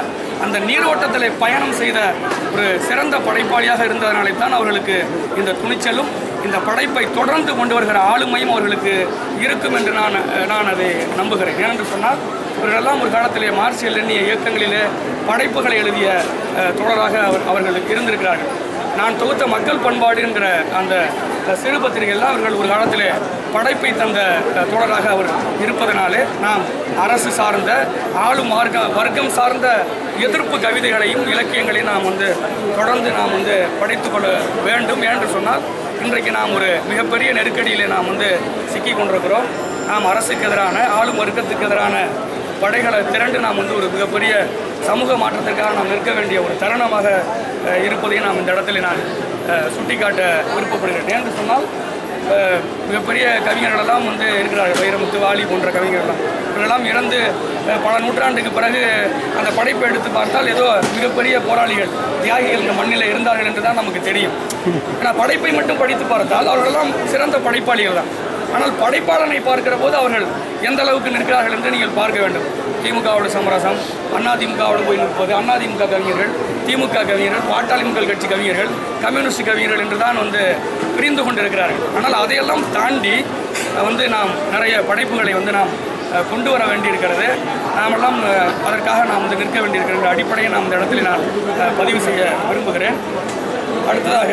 [SPEAKER 1] அந்த நீரோட்டத்தில் பயணம் செய்த ஒரு சிறந்த படைப்பாளியாக இருந்ததனாலே தான் அவர்களுக்கு இந்த துணிச்சலும் இந்த படைப்பை தொடர்ந்து கொண்டு வருகிற ஆளுமையும் அவர்களுக்கு இருக்கும் என்று நான் நான் அதை நம்புகிறேன் ஏனென்று சொன்னால் இவர்களெல்லாம் ஒரு காலத்திலே மார்சியல் எண்ணிய இயக்கங்களிலே படைப்புகளை எழுதிய அஹ், தொடராக அவர் அவர்களுக்கு இருந்திருக்கிறார்கள் நான் தொகுத்த மக்கள் பண்பாடு என்கிற அந்த அஹ், சிறு பத்திரிகையெல்லாம் அவர்கள் ஒரு காலத்திலே படைப்பை தந்த அஹ், தொடராக அவர் இருப்பதனாலே நாம் அரசு சார்ந்த ஆளும் மார்க்க வர்க்கம் சார்ந்த எதிர்ப்பு கவிதைகளையும் இலக்கியங்களையும் நாம் வந்து தொடர்ந்து நாம் வந்து படித்துக் கொள்ள வேண்டும் என்று சொன்னால் இன்றைக்கு நாம் ஒரு மிகப்பெரிய நெருக்கடியிலே நாம் வந்து சிக்கி கொண்டிருக்கிறோம் நாம் அரசுக்கு எதிரான ஆளும் வர்க்கத்துக்கு எதிரான படைகளை திரண்டு நாம் வந்து ஒரு மிகப்பெரிய சமூக மாற்றத்திற்காக நாம் நிற்க வேண்டிய ஒரு தருணமாக அஹ், இருப்பதையும் நாம் இந்த இடத்துல நான் அஹ், சுட்டிக்காட்ட விருப்பப்படுகிறேன் ஏன்னு சொன்னால் அஹ், மிகப்பெரிய கவிஞர்களெல்லாம் வந்து இருக்கிறார்கள் வைரமுத்து வாலி போன்ற கவிஞர்கள்லாம் இவர்களெல்லாம் இறந்து அஹ், பல நூற்றாண்டுக்கு பிறகு அந்த படைப்பை எடுத்து பார்த்தால் ஏதோ மிகப்பெரிய போராளிகள் தியாகிகள் இந்த மண்ணில் இருந்தார்கள் என்று தான் நமக்கு தெரியும் ஆனால் படைப்பை மட்டும் படித்து பார்த்தால் அவர்களெல்லாம் சிறந்த படைப்பாளிகள் தான் ஆனால் படைப்பாளனை பார்க்கிற போது அவர்கள் எந்த அளவுக்கு நிற்கிறார்கள் என்று நீங்கள் பார்க்க வேண்டும் திமுகவோட சமரசம் அதிமுகவோட போய் நிற்பது அதிமுக கவிஞர்கள் திமுக கவிஞர்கள் பாட்டாளி மக்கள் கட்சி கவிஞர்கள் கம்யூனிஸ்ட் கவிஞர்கள் என்று தான் வந்து பிரிந்து கொண்டிருக்கிறார்கள் ஆனால் அதையெல்லாம் தாண்டி அஹ், வந்து நாம் நிறைய படைப்புகளை வந்து நாம் அஹ், கொண்டு வர வேண்டியிருக்கிறது நாமெல்லாம் அஹ், அதற்காக நாம் வந்து நிற்க வேண்டியிருக்கிற அடிப்படையை நாம் இந்த இடத்துல நான் அஹ், பதிவு செய்ய விரும்புகிறேன் அடுத்ததாக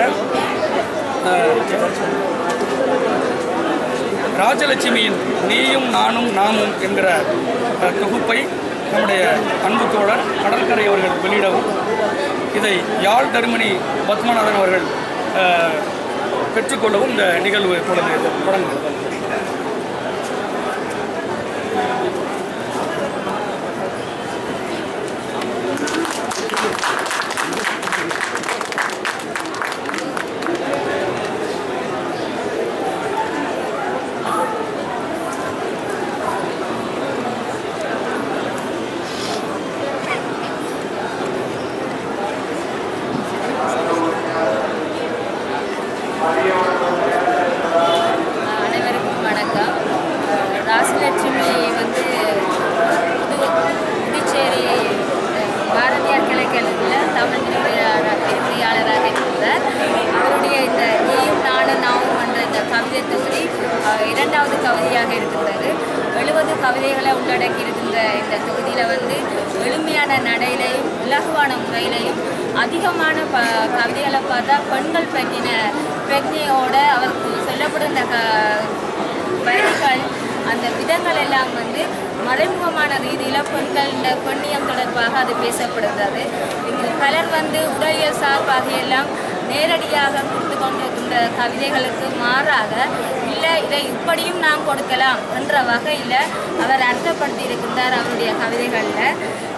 [SPEAKER 1] ராஜலட்சுமியின் நீயும் நானும் நாமும் என்கிற அஹ், தொகுப்பை நம்முடைய அன்பு தோழர் கடற்கரை அவர்கள் வெளியிடவும் இதை யாழ் தருமணி பத்மநாதன் அவர்கள் அஹ், பெற்றுக்கொள்ளவும் இந்த நிகழ்வு தொடங்கு தொடங்குகிறது
[SPEAKER 5] அனைவருக்கும் வணக்கம் ராசலட்சுமி வந்து புது புதுச்சேரி பாரதியார் கலைக்கழகத்தில் தமிழ் திருவிழா- திருவிழியாளராக இருக்கிறார் அவருடைய இந்த நீயும் நானும் நாவும் என்ற இந்த கவிதை தொகுதி அஹ், இரண்டாவது கவிதையாக இருக்கின்றது எழுபது கவிதைகளை உள்ளடக்கி இருக்கின்ற இந்த தொகுதியில் வந்து எளிமையான நடையிலையும் இலகுவான முறையிலையும் அதிகமான ப கவிதைகளை பார்த்தா பெண்கள் பற்றின பிரஜையோட அவருக்கு சொல்லப்படும் இந்த க வரிகள் அந்த விதங்கள் எல்லாம் வந்து மறைமுகமான ரீதியில் பெண்கள் இந்த பெண்ணியம் தொடர்பாக அது பேசப்படுகிறது இந்த பலர் வந்து உடலியல் சார்பாக எல்லாம் நேரடியாக கொடுத்து கொண்டிருக்கின்ற கவிதைகளுக்கு மாறாக இல்லை இதை இப்படியும் நாம் கொடுக்கலாம் என்ற வகையில் அவர் அர்த்தப்படுத்தி இருக்கின்றார் அவருடைய கவிதைகளில்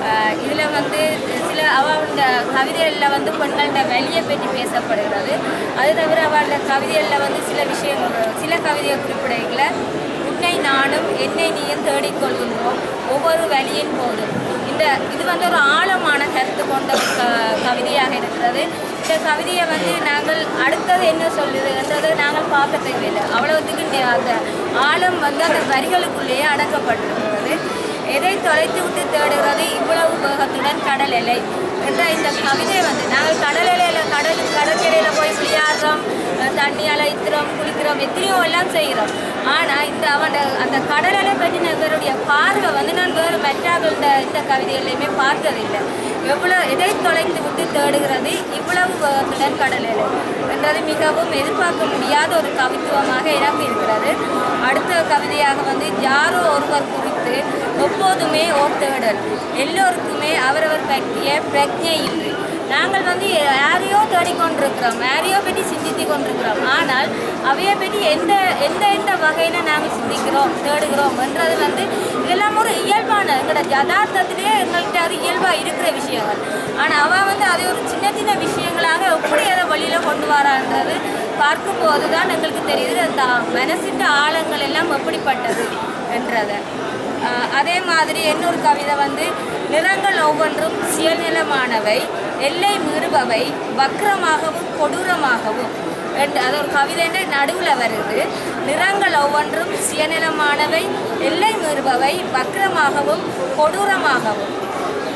[SPEAKER 5] இதில் வந்து சில அவருடைய கவிதைகளில் வந்து பெண்களோட வெளியை பற்றி பேசப்படுகிறது அது தவிர அவருடைய கவிதைகளில் வந்து சில விஷயங்கள் சில கவிதையை குறிப்பிடைகளை உன்னை நானும் என்னை நீயும் தேடிக்கொள்கின்றோம் ஒவ்வொரு வழியின் போதும் இந்த இது வந்து ஒரு ஆழமான கருத்து கொண்ட ஒரு க- கவிதையாக இருக்கிறது இந்த கவிதையை வந்து நாங்கள் அடுத்தது என்ன சொல்லுது என்றதை நாங்கள் பார்க்க தேவையில்லை அவ்வளவுத்துக்கு நி- அந்த ஆழம் வந்து அந்த வரிகளுக்குள்ளேயே அடக்கப்பட்டிருக்கிறது எதை தொலைத்து விட்டு தேடுகிறது இவ்வளவு வேகத்துடன் கடல் எல்லை என்ற இந்த கவிதை வந்து நாங்கள் கடல் எல்லையில கடல் கடற்கரையில போய் விளையாடுறோம் அஹ் தண்ணியால் இத்துறோம் குளிக்கிறோம் எத்தனையோ எல்லாம் செய்கிறோம் ஆனால் இந்த அவன் அந்த கடலை பற்றின இவருடைய பார்வை வந்து நான் வேறு மெட்டாக்கள் இந்த கவிதைகளையுமே பார்த்ததில்லை எவ்வளோ எதை தொலைத்து விட்டு தேடுகிறது இவ்வளவு வேகத்துடன் கடல் எல்லை என்றது மிகவும் எதிர்பார்க்க முடியாத ஒரு கவித்துவமாக எனக்கு இருக்கிறது அடுத்த கவிதையாக வந்து யாரோ ஒருவர் குறித்து எப்போதுமே ஓர் தேடல் எல்லோருக்குமே அவரவர் பற்றிய பிரஜை இல்லை நாங்கள் வந்து யாரையோ தேடிக்கொண்டிருக்கிறோம் யாரையோ பற்றி சிந்தித்து கொண்டிருக்கிறோம் ஆனால் அவையை பற்றி எந்த எந்த எந்த வகையில் நாங்கள் சிந்திக்கிறோம் தேடுகிறோம் என்றது வந்து இதெல்லாம் ஒரு இயல்பான எங்களோட யதார்த்தத்திலேயே எங்கள்கிட்ட அது இயல்பாக இருக்கிற விஷயங்கள் ஆனால் அவன் வந்து அதை ஒரு சின்ன சின்ன விஷயங்களாக எப்படி அதை வழியில் கொண்டு வரான்றது பார்க்கும்போது தான் எங்களுக்கு தெரியுது அந்த மனசின் ஆழங்கள் எல்லாம் எப்படிப்பட்டது என்றதை ஆஹ் அதே மாதிரி இன்னொரு கவிதை வந்து நிறங்கள் ஒவ்வொன்றும் சுயநலமானவை எல்லை மீறுபவை வக்ரமாகவும் கொடூரமாகவும் என்று அது ஒரு கவிதைன்ற நடுவில் வருது நிறங்கள் ஒவ்வொன்றும் சுயநலமானவை எல்லை மீறுபவை வக்ரமாகவும் கொடூரமாகவும்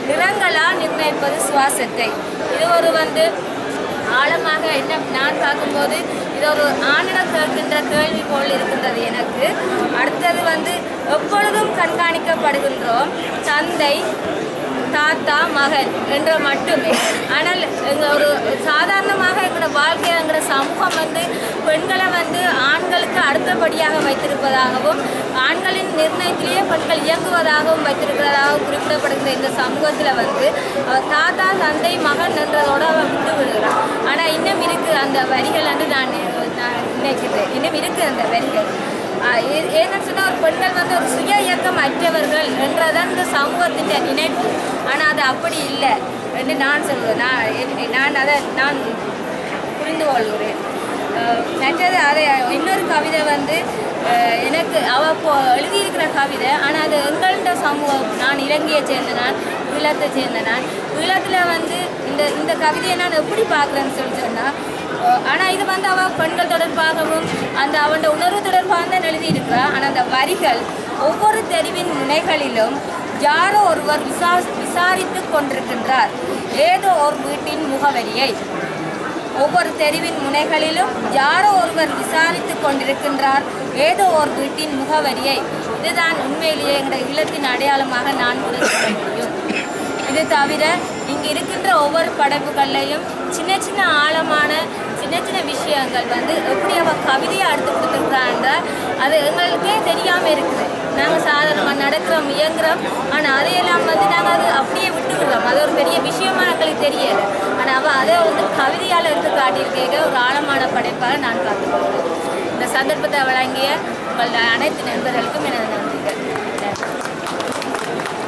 [SPEAKER 5] நிறங்களால் நிர்ணயிப்பது சுவாசத்தை இது ஒரு வந்து ஆழமாக என்ன நான் பார்க்கும்போது இது ஒரு ஆணிடம் கேட்கின்ற கேள்வி போல் இருக்கின்றது எனக்கு அடுத்தது வந்து எப்பொழுதும் கண்காணிக்கப்படுகின்றோம் தந்தை தாத்தா மகன் என்ற மட்டுமே ஆனால் எங்கள் ஒரு சாதாரணமாக எங்களோட வாழ்க்கை எங்களோட சமூகம் வந்து பெண்களை வந்து ஆண்களுக்கு அடுத்தபடியாக வைத்திருப்பதாகவும் ஆண்களின் நிர்ணயத்திலேயே பெண்கள் இயங்குவதாகவும் வைத்திருக்கிறதாகவும் குறிப்பிடப்படுகிற இந்த சமூகத்தில் வந்து அவர் தாத்தா தந்தை மகன் என்றதோட அவன் விட்டு விடுகிறான் ஆனால் இன்னும் இருக்குது அந்த வரிகள் வந்து நான் நான் நினைக்கிறேன் இன்னும் இருக்குது அந்த வரிகள் ஆஹ் ஏ- ஏன்னு சொன்னால் ஒரு பெண்கள் வந்து ஒரு சுய இயக்கம் அற்றவர்கள் என்றதான் இந்த சமூகத்தின் நினைப்பு ஆனால் அது அப்படி இல்லை என்று நான் சொல்வேன் நான் என்- நான் அதை நான் புரிந்து கொள்கிறேன் ஆஹ் மற்றது அதை இன்னொரு கவிதை வந்து ஆஹ் எனக்கு அவ இப்போ எழுதியிருக்கிற கவிதை ஆனால் அது எங்கள்கிட்ட சமூகம் நான் இலங்கையை சேர்ந்த நான் ஈழத்தை சேர்ந்த நான் ஈழத்தில் வந்து இந்த இந்த கவிதையை நான் எப்படி பார்க்குறேன்னு சொல்லி சொன்னால் ஆனால் இது வந்து அவள் பெண்கள் தொடர்பாகவும் அந்த அவனோட உணர்வு தொடர்பாக தான் எழுதியிருக்கிறா ஆனால் அந்த வரிகள் ஒவ்வொரு தெருவின் முனைகளிலும் யாரோ ஒருவர் விசா விசாரித்து கொண்டிருக்கின்றார் ஏதோ ஒரு வீட்டின் முகவரியை ஒவ்வொரு தெருவின் முனைகளிலும் யாரோ ஒருவர் விசாரித்து கொண்டிருக்கின்றார் ஏதோ ஒரு வீட்டின் முகவரியை இதுதான் உண்மையிலேயே எங்களுடைய இல்லத்தின் அடையாளமாக நான் கூட சொல்ல முடியும் இது தவிர இங்கே இருக்கின்ற ஒவ்வொரு படைப்புகள்லையும் சின்ன சின்ன ஆழமான சின்ன சின்ன விஷயங்கள் வந்து எப்படி அவள் கவிதையை அடுத்து கொடுத்துருக்குறான்ற அது எங்களுக்கே தெரியாமல் இருக்குது நாங்கள் சாதாரணமாக நடக்கிறோம் இயங்குறோம் ஆனால் அதையெல்லாம் வந்து நாங்கள் அது அப்படியே விட்டுவிடுறோம் அது ஒரு பெரிய விஷயமா எங்களுக்கு தெரியலை ஆனால் அவள் அதை வந்து கவிதையால் எடுத்து காட்டியிருக்க ஒரு ஆழமான படைப்பாக நான் பார்த்துக்கொள்கிறேன் இந்த சந்தர்ப்பத்தை வழங்கிய உங்கள் அனைத்து நண்பர்களுக்கும் எனது நன்றிகள் நன்றி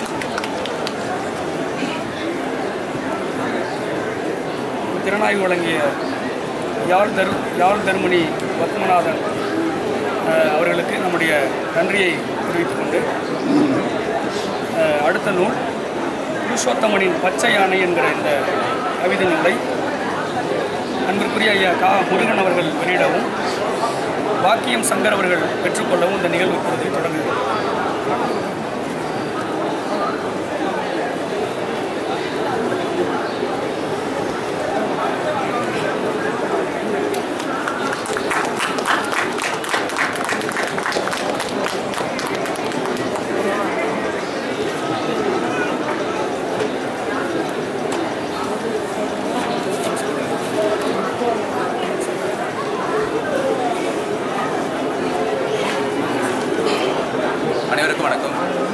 [SPEAKER 1] திறனாய்வு வழங்கிய யாழ் தரு யாழ் தருமணி பத்மநாதன் அஹ், அவர்களுக்கு நம்முடைய நன்றியை தெரிவித்துக் கொண்டு அஹ், அடுத்த நூல் புருஷோத்தமனின் பச்சை யானை என்கிற இந்த கவிதை நூலை அன்பிற்குரிய ஐயா கா முருகன் அவர்கள் வெளியிடவும் வாக்கியம் சங்கர் அவர்கள் பெற்றுக்கொள்ளவும் இந்த நிகழ்வு இப்பொழுது தொடங்குகிறது
[SPEAKER 6] அனைவருக்கும் வணக்கம்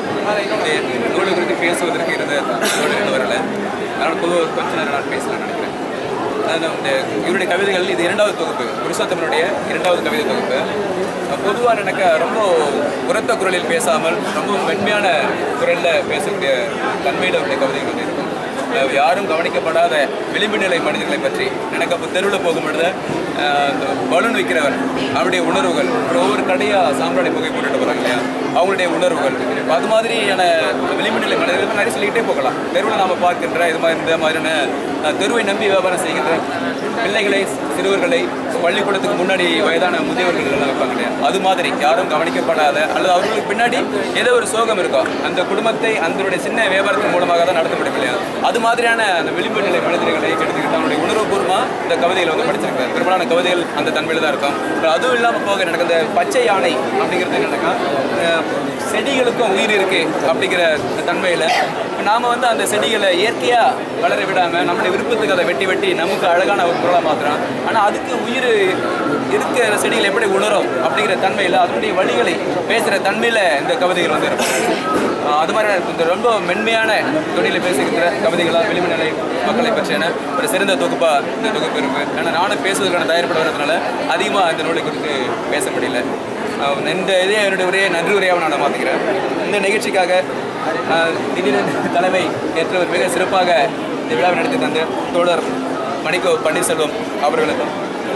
[SPEAKER 6] இந்த நூலை குறித்து பேசுவதற்கு இருந்த சூழல் வரல அதனால் பொதுவாக கொஞ்ச நேரம் நான் பேசலாம்னு நினைக்கிறேன் அதாவது இந்த இவருடைய கவிதைகள் இது இரண்டாவது தொகுப்பு புருஷோத்தமனுடைய இரண்டாவது கவிதை தொகுப்பு பொதுவாக எனக்கு ரொம்ப உரத்த குரலில் பேசாமல் ரொம்ப மென்மையான குரலில் பேசக்கூடிய தன்மையில் அவருடைய கவிதைகள் வந்து இருக்கும் அஹ் யாரும் கவனிக்கப்படாத விளிம்பு நிலை மனிதர்களை பற்றி எனக்கு அப்போ தெருவில் போகும் பொழுது அஹ், இந்த பலூன் விற்கிறவர் அவருடைய உணர்வுகள் அப்புறம் ஒவ்வொரு கடையாக சாம்பிராணி புகை போட்டுட்டு போகிறாங்க இல்லையா அவங்களுடைய உணர்வுகள் இப்ப அது மாதிரியான விளிம்பு நிலை மனிதர்கள் நிறைய சொல்லிக்கிட்டே போகலாம் தெருவில் நாம் பார்க்கின்ற இது மாதிரி இந்த மாதிரியான அஹ், தெருவை நம்பி வியாபாரம் செய்கின்ற பிள்ளைகளை சிறுவர்களை பள்ளிக்கூடத்துக்கு முன்னாடி வயதான முதியவர்கள் எல்லாம் வைப்பாங்க இல்லையா அது மாதிரி யாரும் கவனிக்கப்படாத அல்லது அவர்களுக்கு பின்னாடி ஏதோ ஒரு சோகம் இருக்கும் அந்த குடும்பத்தை அதனுடைய சின்ன வியாபாரத்தின் மூலமாக தான் நடத்த முடியும் இல்லையா அது மாதிரியான அந்த விளிம்பு நிலை மனிதர்களை எடுத்துக்கிட்டு அவனுடைய உணர்வுபூர்வமாக இந்த கவிதையில் வந்து படிச்சிருக்காரு பெரும்பாலான கவிதைகள் அந்த தன்மையில் தான் இருக்கும் அப்புறம் அதுவும் இல்லாமல் போக எனக்கு அந்த பச்சை யானை அப்படிங்கிறது என்னன்னாக்கா அஹ், செடிகளுக்கும் உயிர் இருக்கு அப்படிங்கிற தன்மையில் நாம வந்து அந்த செடிகளை இயற்கையாக வளர விடாமல் நம்மளுடைய விருப்பத்துக்கு அதை வெட்டி வெட்டி நமக்கு அழகான ஒரு பொருளாக மாற்றுறோம் ஆனால் அதுக்கு உயிர் இருக்கிற செடிகள் எப்படி உணரும் அப்படிங்கிற தன்மையில் அதனுடைய வழிகளை பேசுகிற தன்மையில் இந்த கவிதைகள் வந்து இருக்கும் ஆஹ் அது மாதிரி இந்த ரொம்ப மென்மையான தொழிலை பேசுகின்ற கவிதைகளாக வெளிமநிலை மக்களை பற்றியான ஒரு சிறந்த தொகுப்பாக இந்த தொகுப்பு இருக்கு ஏன்னா நானும் பேசுவதற்கான தயாரிப்பட வரதுனால அதிகமாக இந்த நூலை குறித்து பேச முடியல ஆஹ் இந்த இதே என்னுடைய ஒரே நன்றி உரையாக நான் மாற்றிக்கிறேன் இந்த நிகழ்ச்சிக்காக ஆஹ் திடீரென தலைமை ஏற்றவர் மிக சிறப்பாக இந்த விழாவை நடத்தி தந்த தோழர் மணிக்கோ பன்னீர்செல்வம் அவர்களுக்கும்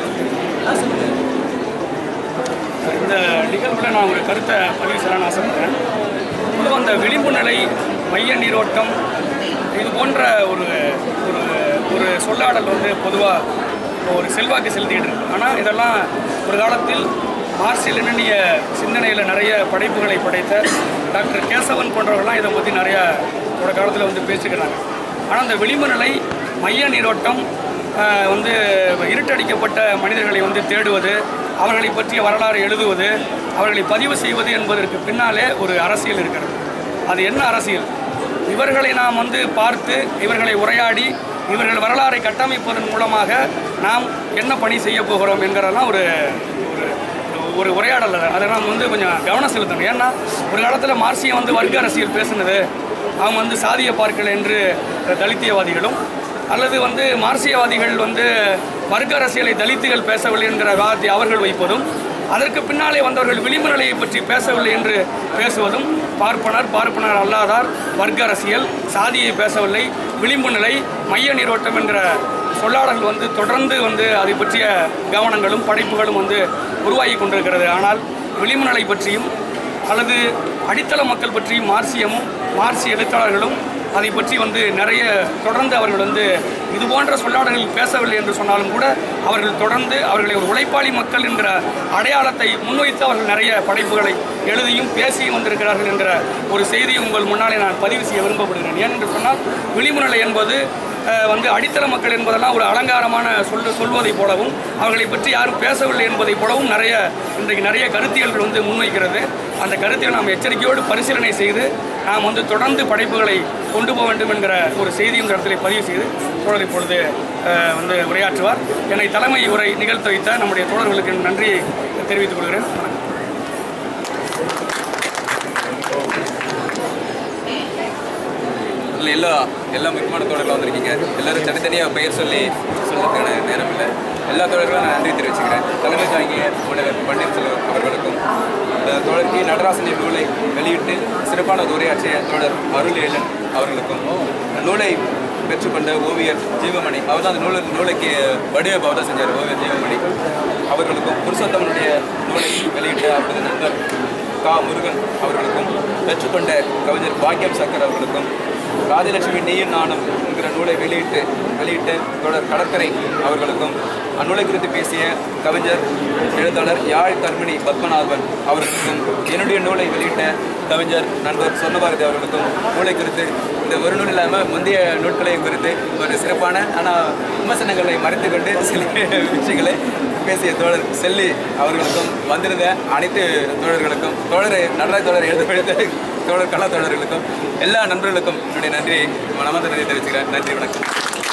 [SPEAKER 1] இந்த நிகழ்வில் நான் ஒரு கருத்தை பதிவு செய்யலாம்னு ஆசைப்படுறேன் பொதுவாக அந்த விளிம்பு நிலை மைய நீரோட்டம் இது போன்ற ஒரு ஒரு ஒரு சொல்லாடல் வந்து பொதுவாக ஒரு செல்வாக்கு செலுத்திட்டு இருக்கு ஆனால் இதெல்லாம் ஒரு காலத்தில் மார்க்சில் எண்ணிய சிந்தனையில் நிறைய படைப்புகளை படைத்த டாக்டர் கேசவன் போன்றவர்கள்லாம் இதை பற்றி நிறைய ஒரு காலத்தில் வந்து பேசிக்கிறாங்க ஆனால் அந்த விளிம்பு நிலை மைய நீரோட்டம் ஆஹ், வந்து இருட்டடிக்கப்பட்ட மனிதர்களை வந்து தேடுவது அவர்களை பற்றிய வரலாறு எழுதுவது அவர்களை பதிவு செய்வது என்பதற்கு பின்னாலே ஒரு அரசியல் இருக்கிறது அது என்ன அரசியல் இவர்களை நாம் வந்து பார்த்து இவர்களை உரையாடி இவர்கள் வரலாறை கட்டமைப்பதன் மூலமாக நாம் என்ன பணி செய்ய போகிறோம் என்கிறதெல்லாம் ஒரு ஒரு ஒரு உரையாடல் அது. அதை நாம் வந்து கொஞ்சம் கவனம் செலுத்தணும் ஏன்னா ஒரு காலத்தில் மார்க்சியம் வந்து வர்க்க அரசியல் பேசுனது அவங்க வந்து சாதிய பார்க்கல் என்று தலித்தியவாதிகளும் அல்லது வந்து மார்க்சியவாதிகள் வந்து வர்க்க அரசியலை தலித்துகள் பேசவில்லை என்கிற வாதத்தை அவர்கள் வைப்பதும் அதற்கு பின்னாலே வந்தவர்கள் விளிம்பு நிலையை பற்றி பேசவில்லை என்று பேசுவதும் பார்ப்பனர் பார்ப்பனர் அல்லாதார் வர்க்க அரசியல் சாதியை பேசவில்லை விளிம்பு நிலை மைய நீரோட்டம் என்கிற சொல்லாடல்கள் வந்து தொடர்ந்து வந்து அதை பற்றிய கவனங்களும் படைப்புகளும் வந்து உருவாகி கொண்டிருக்கிறது ஆனால் விளிம்பு நிலை பற்றியும் அல்லது அடித்தள மக்கள் பற்றியும் மார்க்சியமும் மார்க்சிய எழுத்தாளர்களும் அதை பற்றி வந்து நிறைய தொடர்ந்து அவர்கள் வந்து இது போன்ற சொல்லாடல்கள் பேசவில்லை என்று சொன்னாலும் கூட அவர்கள் தொடர்ந்து அவர்களை ஒரு உழைப்பாளி மக்கள் என்கிற அடையாளத்தை முன்வைத்து அவர்கள் நிறைய படைப்புகளை எழுதியும் பேசியும் வந்திருக்கிறார்கள் என்கிற ஒரு செய்தியை உங்கள் முன்னாலே நான் பதிவு செய்ய விரும்பப்படுகிறேன் ஏனென்று சொன்னால் விளிம்பு நிலை என்பது அஹ், வந்து அடித்தள மக்கள் என்பதெல்லாம் ஒரு அலங்காரமான சொல் சொல்வதைப் போலவும் அவர்களை பற்றி யாரும் பேசவில்லை என்பதைப் போலவும் நிறைய இன்றைக்கு நிறைய கருத்தியல்கள் வந்து முன்வைக்கிறது அந்த கருத்தை நாம் எச்சரிக்கையோடு பரிசீலனை செய்து நாம் வந்து தொடர்ந்து படைப்புகளை கொண்டு போக வேண்டும் என்கிற ஒரு செய்தியும் இந்த இடத்திலே பதிவு செய்து தோழர் இப்பொழுது அஹ், வந்து உரையாற்றுவார் என்னை தலைமை உரை நிகழ்த்த வைத்த நம்முடைய தோழர்களுக்கு நன்றியை தெரிவித்துக் கொள்கிறேன் வணக்கம்.
[SPEAKER 6] இல்லை எல்லா எல்லா முக்கியமான தோழர்களும் வந்திருக்கீங்க எல்லாரும் தனித்தனியாக பெயர் சொல்லி சொல்றதுக்கான நேரம் இல்லை எல்லா தோழர்களும் நான் நன்றி தெரிவிச்சுக்கிறேன் தலைமை தாங்கிய முனைவர் பன்னீர்செல்வம் அவர்களுக்கும் இந்த தோழர் கி நடராசனின் நூலை வெளியிட்டு சிறப்பான ஒரு உரையாற்றிய தோழர் அருள் ஏழன் அவர்களுக்கும் நூலை பெற்றுக்கொண்ட ஓவியர் ஜீவமணி அவர் தான் அந்த நூலை நூலைக்கு வடிவமைப்பு அவர் தான் செஞ்சார் ஓவியர் ஜீவமணி அவர்களுக்கும் புருஷோத்தமனுடைய நூலை வெளியிட்ட அவரது நண்பர் கா முருகன் அவர்களுக்கும் பெற்றுக்கொண்ட கவிஞர் பாக்கியம் சக்கர் அவர்களுக்கும் ராஜலட்சுமி நீயும் நானும் என்கிற நூலை வெளியிட்டு வெளியிட்ட தொடர் கடற்கரை அவர்களுக்கும் அந்நூலை குறித்து பேசிய கவிஞர் எழுத்தாளர் யாழ் தர்மினி பத்மநாபன் அவர்களுக்கும் என்னுடைய நூலை வெளியிட்ட கவிஞர் நண்பர் சொன்னபாரதி அவர்களுக்கும் நூலை குறித்து இந்த ஒரு நூல் இல்லாமல் முந்தைய நூல்களையும் குறித்து ஒரு சிறப்பான ஆனால் விமர்சனங்களை மறைத்து கொண்டு சில விஷயங்களை பேசிய தோழர் செல்லி அவர்களுக்கும் வந்திருந்த அனைத்து தோழர்களுக்கும் தோழரை நடராஜ் தோழர் எழுத எழுத தோழர் கலா தோழர்களுக்கும் எல்லா நண்பர்களுக்கும் என்னுடைய நன்றியை மனமார்ந்த நன்றி தெரிவிச்சுக்கிறேன் நன்றி வணக்கம்